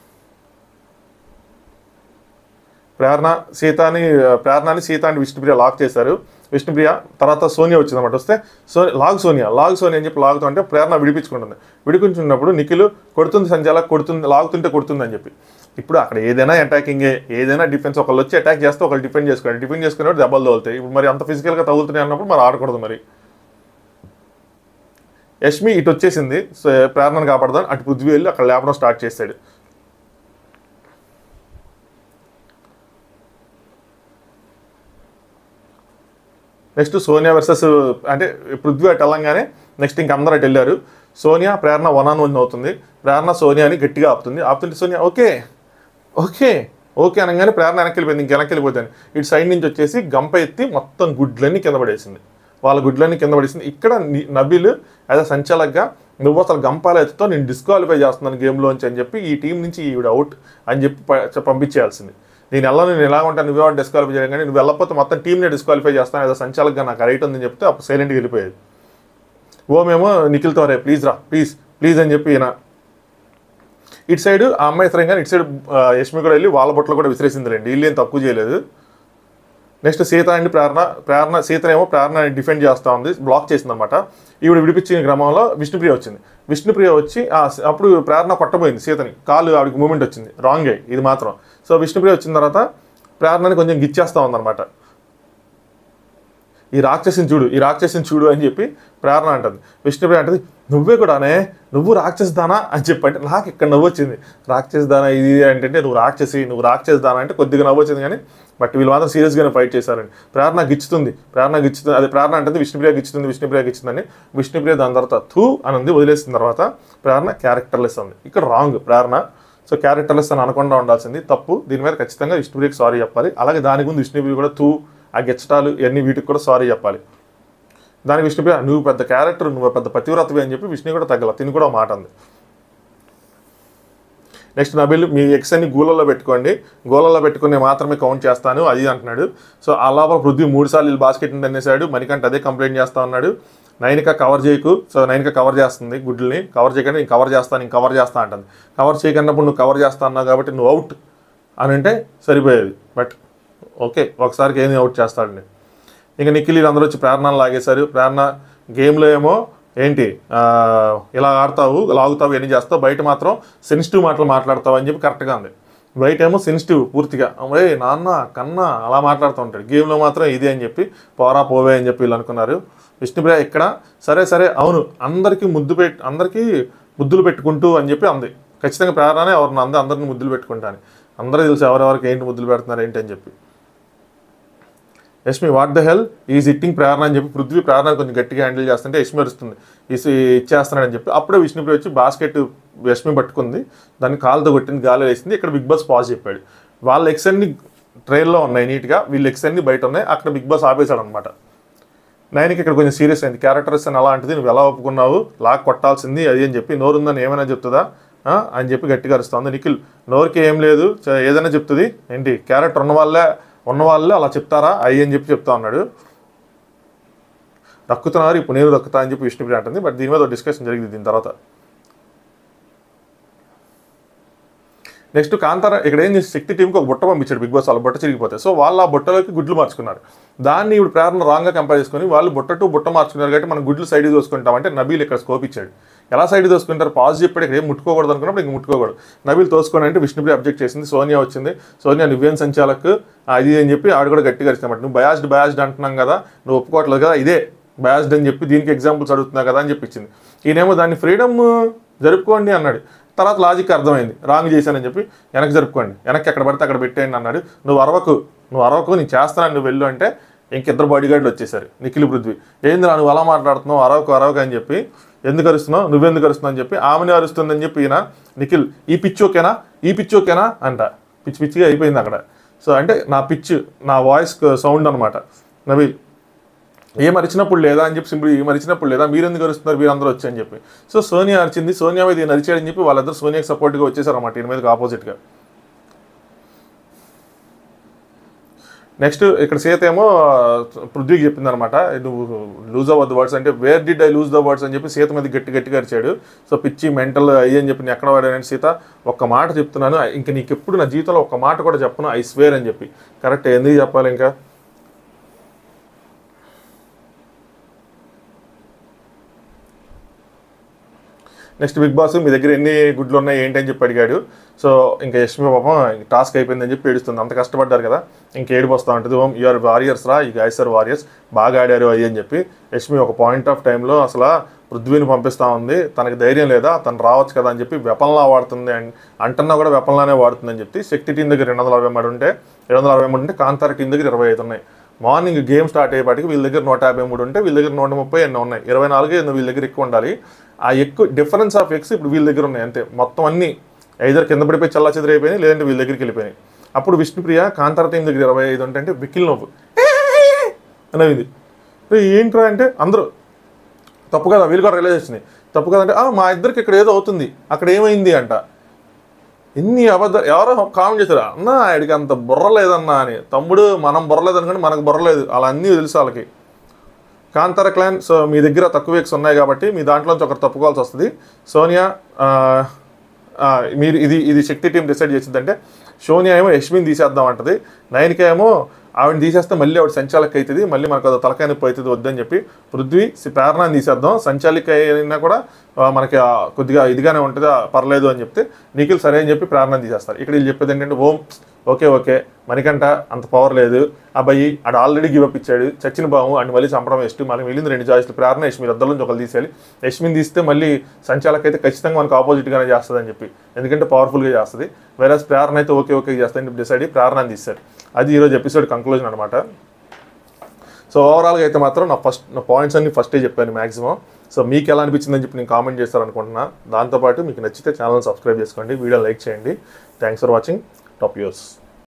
ప్రేరణ సీతాని ప్రేరణని సీత అని విష్ణుప్రియ లాక్ చేశారు విష్ణుప్రియ తర్వాత సోనియా వచ్చింది అనమాట వస్తే సో లాగ్ సోనియా లాగ్ సోనియా అని చెప్పి లాగుతూ అంటే ప్రేరణ విడిపించుకుంటుంది విడిపించుకున్నప్పుడు నిఖిల్ కొడుతుంది సంజాల కొడుతుంది లాగుతుంటే కొడుతుంది అని చెప్పి ఇప్పుడు అక్కడ ఏదైనా అటాకింగే ఏదైనా డిఫెన్స్ ఒకళ్ళు వచ్చి అటాక్ చేస్తే ఒకళ్ళు డిఫెండ్ చేసుకోవాలి డిఫెండ్ చేసుకున్నప్పుడు దెబ్బలు తగులుతాయి ఇప్పుడు మరి అంత ఫిజికల్గా తగులుతున్నాయి అన్నప్పుడు మరి ఆడకూడదు మరి యష్మి ఇటు వచ్చేసింది సో ప్రేరణను కాపాడదాం అటు పృథ్వీ వెళ్ళి అక్కడ లేపడం స్టార్ట్ చేశాడు నెక్స్ట్ సోనియా వర్సెస్ అంటే పృథ్వీ అటు వెళ్ళంగానే నెక్స్ట్ ఇంక అందరూ అటు వెళ్ళారు Sonia Prerana one on one అవుతుంది ప్రేరణ సోనియాని గట్టిగా ఆపుతుంది ఆపుతుంటే సోనియా ఓకే ఓకే ఓకే అనగానే ప్రేరణ వెనక్కి వెళ్ళిపోయింది ఇంక వెనక్కి వెళ్ళిపోతాను ఇటు సైడ్ నుంచి వచ్చేసి గంప ఎత్తి మొత్తం గుడ్లన్నీ కింద పడేసింది వాళ్ళ గుడ్లన్నీ కింద పడేసింది ఇక్కడ ని- నబీల్ యాజ్ అ సంచాలక్గా నువ్వు అసలు గంపాల ఎత్తుతో నేను డిస్క్వాలిఫై చేస్తున్నాను గేమ్లోంచి అని చెప్పి ఈ టీం నుంచి ఈవిడ అవుట్ అని చెప్పి ప- పంపించేయాల్సింది నేను వెళ్ళను నేను ఎలా ఉంటాను నువ్వే డిస్క్వాలిఫై చేయడం కానీ నువ్వు వెళ్ళకపోతే మొత్తం టీంనే డిస్క్వాలిఫై చేస్తాను ఏదో సంచాలకుగా నాకు రైట్ ఉందని చెప్తే అప్పుడు సైలెంట్గా వెళ్ళిపోయేది ఓమేమో నిఖిల్తో రే ప్లీజ్ రా ప్లీజ్ ప్లీజ్ అని చెప్పి ఈయన ఇటు సైడ్ ఆ అమ్మాయి ఇతరం కానీ ఇటు సైడ్ ఆ, యష్మి కూడా వెళ్ళి వాళ్ళ బొట్టలు కూడా విసిరేసింది రండి వీళ్ళు ఏం తక్కువ చేయలేదు నెక్స్ట్ సీత అండి ప్రేరణ ప్రేరణ సీతనేమో ప్రేరణ డిఫెండ్ చేస్తూ ఉంది బ్లాక్ చేసిందనమాట ఈవిడ విడిపించిన క్రమంలో విష్ణుప్రియ వచ్చింది విష్ణుప్రియ వచ్చి ఆ స- అప్పుడు ప్రేరణ కొట్టబోయింది సీతని కాలు ఆవిడకి మూమెంట్ వచ్చింది రాంగే ఇది మాత్రం సో విష్ణుప్రియ వచ్చిన తర్వాత ప్రేరణని కొంచెం గిచ్చేస్తా ఉందన్నమాట ఈ రాక్షసిని చూడు ఈ రాక్షసిని చూడు అని చెప్పి ప్రేరణ అంటుంది విష్ణుప్రియ అంటది నువ్వే కూడానే నువ్వు రాక్షసదానా అని చెప్పి అంటే నాకు ఇక్కడ నవ్వు వచ్చింది రాక్షసదానా ఇది అంటే నువ్వు రాక్షసి నువ్వు రాక్షసదానా అంటే కొద్దిగా నవ్వు వచ్చింది కానీ బట్ వీళ్ళు మాత్రం సీరియస్గానే ఫైట్ చేశారండి ప్రేరణ గిచ్చుతుంది ప్రేరణ గిచ్చుతుంది అదే ప్రేరణ అంటే విష్ణుప్రియ గిచ్చుతుంది విష్ణుప్రియ గిచ్చుతుందని విష్ణుప్రియ దాని తర్వాత థూ అని ఉంది వదిలేసిన తర్వాత ప్రేరణ క్యారెక్టర్లెస్ ఉంది ఇక్కడ రాంగ్ ప్రేరణ సో క్యారెక్టర్లెస్ అని అనకుండా ఉండాల్సింది తప్పు దీని మీద ఖచ్చితంగా విష్ణుప్రియకి సారీ చెప్పాలి అలాగే దానికి ముందు విష్ణుప్రియ కూడా తూ ఆ గెచ్చటాలు ఇవన్నీ వీటికి కూడా సారీ చెప్పాలి దానికి విష్ణుప్రియ నువ్వు పెద్ద క్యారెక్టర్ నువ్వు పెద్ద పతివ్రతవి అని చెప్పి విష్ణు కూడా తగ్గల తిని కూడా ఒక మాట అంది నెక్స్ట్ నబిల్ మీ ఎక్స్ అన్ని గోలలో పెట్టుకోండి గోలలో పెట్టుకుని మాత్రమే కౌంట్ చేస్తాను అది అంటున్నాడు సో ఆ లోపల పృథ్వీ మూడు సార్లు వీళ్ళు బాస్కెట్ అనేసాడు మణికంఠ అదే కంప్లైంట్ చేస్తా ఉన్నాడు నైనిక కవర్ చేయకు సో నైనిక కవర్ చేస్తుంది గుడ్లని కవర్ చేయకుండా నేను కవర్ చేస్తాను నేను కవర్ చేస్తా అంటుంది కవర్ చేయకున్నప్పుడు నువ్వు కవర్ చేస్తా అన్నావు కాబట్టి నువ్వు అవుట్ అని అంటే సరిపోయేది బట్ ఓకే ఒకసారికి ఏమి అవుట్ చేస్తాడండి ఇంకా నిఖిల్ అందరూ వచ్చి ప్రేరణను లాగేశారు ప్రేరణ గేమ్లో ఏమో ఏంటి ఆ, ఇలా ఆడతావు లాగుతావు ఎన్ని చేస్తావు బయట మాత్రం సెన్సిటివ్ మాటలు మాట్లాడతావు అని చెప్పి కరెక్ట్గా ఉంది బయట ఏమో సెన్సిటివ్ పూర్తిగా అమ్మాయి నాన్న కన్న అలా మాట్లాడుతూ ఉంటాడు గేమ్లో మాత్రం ఇది అని చెప్పి పోరా పోవే అని చెప్పి వీళ్ళు అనుకున్నారు విష్ణుప్రియ ఇక్కడ సరే సరే అవును అందరికీ ముద్దు పెట్టి అందరికీ ముద్దులు పెట్టుకుంటూ అని చెప్పి అంది ఖచ్చితంగా ప్రేరణనే ఎవరిని అంది అందరిని ముద్దులు పెట్టుకుంటాను అందరూ తెలుసు ఎవరెవరికి ఏంటి ముద్దులు పెడుతున్నారు ఏంటి అని చెప్పి Yashmi what the hell is hitting Prerana అని చెప్పి పృథ్వీ ప్రేరణ కొంచెం గట్టిగా హ్యాండిల్ చేస్తుంటే యష్మి అరుస్తుంది ఇసి ఇచ్చేస్తున్నాడని చెప్పి అప్పుడే విష్ణుప్రియ వచ్చి బాస్కెట్ యష్మి పట్టుకుంది దాన్ని కాలుతో కొట్టింది గాలి వేసింది ఇక్కడ బిగ్ బాస్ పాజ్ చెప్పాడు వాళ్ళ ఎక్స్ అన్ని ట్రైన్లో ఉన్నాయి నీట్గా వీళ్ళ ఎక్స్ అన్ని బయట ఉన్నాయి అక్కడ బిగ్ బాస్ ఆపేశాడు అనమాట నైన్కి ఇక్కడ కొంచెం సీరియస్ అయింది క్యారెక్టర్స్ అని అలాంటిది నువ్వు ఎలా ఒప్పుకున్నావు లాక్ కొట్టాల్సింది అది అని చెప్పి నోరుందని ఏమైనా చెప్తుందా ఆ? అని చెప్పి గట్టిగా అరుస్తుంది నిఖిల్ నోరుకి ఏం లేదు చ- ఏదైనా చెప్తుంది ఏంటి క్యారెక్టర్ ఉన్న వాళ్ళే ఉన్న వాళ్ళే అలా చెప్తారా అయ్యి అని చెప్పి చెప్తా ఉన్నాడు రక్కుతున్నారు ఇప్పుడు నేను రక్కుతా అని చెప్పి విష్ణుప్రియ అంటుంది బట్ దీని మీద డిస్కషన్ జరిగింది దీని తర్వాత నెక్స్ట్ కాంతార ఇక్కడ ఏం చేసి శక్తి టీంకి ఒక బుట్ట పంపించాడు బిగ్ బాస్ వాళ్ళ బుట్ట చిరిగిపోతే సో వాళ్ళు ఆ బుట్టలోకి గుడ్లు మార్చుకున్నారు దాన్ని ఇప్పుడు ప్రేరణ రాంగ్గా కంపేర్ చేసుకొని వాళ్ళు బుట్ట టు బుట్ట మార్చుకున్నారు కాబట్టి మనం గుడ్లు సైడ్ దోసుకుంటాం అంటే నబీల్ ఇక్కడ స్కోప్ ఇచ్చాడు ఎలా సైడ్ దోసుకుంటారు పాజ్ చెప్పాడు ఇక్కడ ఏం ముట్టుకోకూడదు అనుకున్నప్పుడు ఇంక ముట్టుకోకూడదు నబీల్ తోసుకోండి అంటే విష్ణుప్రియ అబ్జెక్ట్ చేసింది సోనియా వచ్చింది సోనియా నువ్వేం సంచాలకు అది అని చెప్పి ఆవిడ కూడా గట్టిగా అరిచినమాట నువ్వు బయాస్డ్ బయాస్డ్ అంటున్నాం కదా నువ్వు ఒప్పుకోవట్లేదు కదా ఇదే బయాస్డ్ అని చెప్పి దీనికి ఎగ్జాంపుల్స్ అడుగుతున్నావు కదా అని చెప్పి ఇచ్చింది ఈయనేమో దాన్ని ఫ్రీడమ్ జరుపుకోండి అన్నాడు తర్వాత లాజిక్ అర్థమైంది రాంగ్ చేశానని చెప్పి వెనక్కి జరుపుకోండి వెనక్కి ఎక్కడ పడితే అక్కడ పెట్టేయండి అన్నాడు నువ్వు అరవకు నువ్వు అరవకు నేను చేస్తాను నువ్వు వెళ్ళు అంటే ఇంకిద్దరు బాడీ గార్డులు వచ్చేసారు నిఖిల్ పృథ్వీ ఏంది రా నువ్వు అలా మాట్లాడుతున్నావు అరవకు అరవకు అని చెప్పి ఎందుకు అరుస్తున్నావు నువ్వెందుకు అరుస్తున్నావు అని చెప్పి ఆమెనే అరుస్తుందని చెప్పి ఈయన నిఖిల్ ఈ పిచ్ ఓకేనా ఈ పిచ్ ఓకేనా అంట పిచ్చి పిచ్చిగా అయిపోయింది అక్కడ సో అంటే నా పిచ్ నా వాయిస్ సౌండ్ అనమాట నవీల్ ఏం అరిచినప్పుడు లేదా అని చెప్పి సింపుల్ ఏం అరిచినప్పుడు లేదా మీరు ఎందుకు అరుస్తున్నారు మీరు అందరూ వచ్చి అని చెప్పి సో సోనియా అరిచింది సోనియా మీద ఈయన అరిచాడని చెప్పి వాళ్ళందరూ సోనియాకి సపోర్ట్గా వచ్చేసారు అన్నమాట ఈయన మీదకి ఆపోజిట్గా నెక్స్ట్ ఇక్కడ సీత ఏమో పృథ్వీకి చెప్పింది అనమాట నువ్వు లూజ్ అవ్వద్దు వర్డ్స్ అంటే where did I lose the words అని చెప్పి సీత మీద గట్టి గట్టిగా అరిచాడు సో పిచ్చి మెంటల్ అయ్యి అని చెప్పి నేను ఎక్కడ వాడానని సీత ఒక్క మాట చెప్తున్నాను ఇంక నీకు ఎప్పుడు నా జీవితంలో ఒక్క మాట కూడా చెప్పను ఐ స్వేర్ అని చెప్పి కరెక్ట్ ఎందుకు చెప్పాలి ఇంకా నెక్స్ట్ బిగ్ బాస్ మీ దగ్గర ఎన్ని గుడ్లు ఉన్నాయి ఏంటి అని చెప్పి అడిగాడు సో ఇంకా యష్మి పాపం టాస్క్ అయిపోయిందని చెప్పి ఏడుస్తుంది అంత కష్టపడ్డారు కదా ఇంక ఏడుపు వస్తూ ఉంటుంది ఓం యూఆర్ వారియర్స్ రా ఈ గైస్ ఆర్ వారియర్స్ బాగా ఆడారు అయ్యి అని చెప్పి యష్మి ఒక పాయింట్ ఆఫ్ టైంలో అసలు పృథ్వీని పంపిస్తూ ఉంది తనకి ధైర్యం లేదా తను రావచ్చు కదా అని చెప్పి వెపన్లా వాడుతుంది అండ్ అంటున్నా కూడా వెపన్లానే వాడుతుందని చెప్పి శక్తి టీం దగ్గర రెండు వందల అరవై మూడు ఉంటే రెండు వందల అరవై మూడు ఉంటే కాంతార టీం దగ్గర ఇరవై ఐదు ఉన్నాయి మార్నింగ్ గేమ్ స్టార్ట్ అయ్యేపాటికి వీళ్ళ దగ్గర నూట యాభై మూడు ఉంటే వీళ్ళ దగ్గర నూట ముప్పై ఎన్నో ఉన్నాయి ఇరవై నాలుగు ఎన్నో వీళ్ళ దగ్గర ఎక్కువ ఉండాలి ఆ ఎక్కువ డిఫరెన్స్ ఆఫ్ ఎక్స్ ఇప్పుడు వీళ్ళ దగ్గర ఉన్నాయి అంతే మొత్తం అన్ని ఐదర్ కింద పడిపోయి చల్లా చెదిరైపోయినాయి లేదంటే వీళ్ళ దగ్గరికి వెళ్ళిపోయినాయి అప్పుడు విష్ణుప్రియ కాంతార టీం దగ్గర ఇరవై ఐదు ఉంటే అంటే వికిల్ నవ్వు అనేది ఏంట్రా అంటే అందరూ తప్పు కదా వీళ్ళు కూడా రిలైజ్ వచ్చినాయి తప్పు కదంటే "ఆ, మా ఇద్దరికి ఇక్కడ ఏదో అవుతుంది అక్కడ ఏమైంది అంట ఎన్ని అబద్ధ ఎవరో కామెంట్ చేశారు అన్న ఆడికి అంత బుర్ర లేదన్నా అని తమ్ముడు మనం బుర్ర లేదనుకోండి మనకు బుర్ర లేదు అలా అన్నీ తెలుసు వాళ్ళకి కాంతార క్లాన్ సో మీ దగ్గర తక్కువ ఎక్స్ ఉన్నాయి కాబట్టి మీ దాంట్లోంచి ఒకరు తప్పుకోవాల్సి వస్తుంది సోనియా ఆ, ఆ, మీరు ఇది ఇది శక్తి టీం డిసైడ్ చేసిందంటే సోనియా ఏమో యష్మిని తీసేద్దాం అంటది నైన్కే ఏమో ఆవిడ తీసేస్తే మళ్ళీ ఆవిడ సంచాలక అవుతుంది మళ్ళీ మనకు అది తలకాయ నొప్పి అవుతుంది వద్దని చెప్పి పృథ్వీ సి- ప్రేరణని తీసేద్దాం సంచాలిక అయినా కూడా ఆ, మనకి ఆ, కొద్దిగా ఇదిగానే ఉంటుంది ఆ, పర్లేదు అని చెప్తే నిఖిల్ సరే అని చెప్పి ప్రేరణ తీసేస్తారు ఇక్కడ వీళ్ళు చెప్పేది ఏంటంటే ఓం ఓకే ఓకే మనకంట అంత పవర్ లేదు అబ్బాయి ఆడు ఆల్రెడీ గివ్ అప్ ఇచ్చాడు చచ్చిన బాము అండ్ మళ్ళీ చంపడం ఇష్టం మనకి మిగిలింది రెండు చాయిస్లు ప్రేరణ యష్మి ఇద్దరు నుంచి ఒకరు తీసేయాలి యష్మిని తీస్తే మళ్ళీ సంచాలక అయితే ఖచ్చితంగా మనకు ఆపోజిట్గానే చేస్తుంది అని చెప్పి ఎందుకంటే పవర్ఫుల్గా చేస్తుంది వేరే ప్రేరణ అయితే ఓకే ఓకే చేస్తుంది అని డిసైడ్ అయ్యి ప్రేరణ తీశారు అది ఈరోజు ఎపిసోడ్ కంక్లూజన్ అనమాట సో ఓవరాల్గా అయితే మాత్రం నా ఫస్ట్ నా పాయింట్స్ అన్ని ఫస్టే చెప్పాను మాక్సిమం సో మీకు ఎలా అనిపించిందని చెప్పి నేను కామెంట్ చేస్తారనుకుంటున్నా దాంతోపాటు మీకు నచ్చితే ఛానల్ సబ్స్క్రైబ్ చేసుకోండి వీడియో లైక్ చేయండి థ్యాంక్స్ ఫర్ వాచింగ్ టాప్ యూర్స్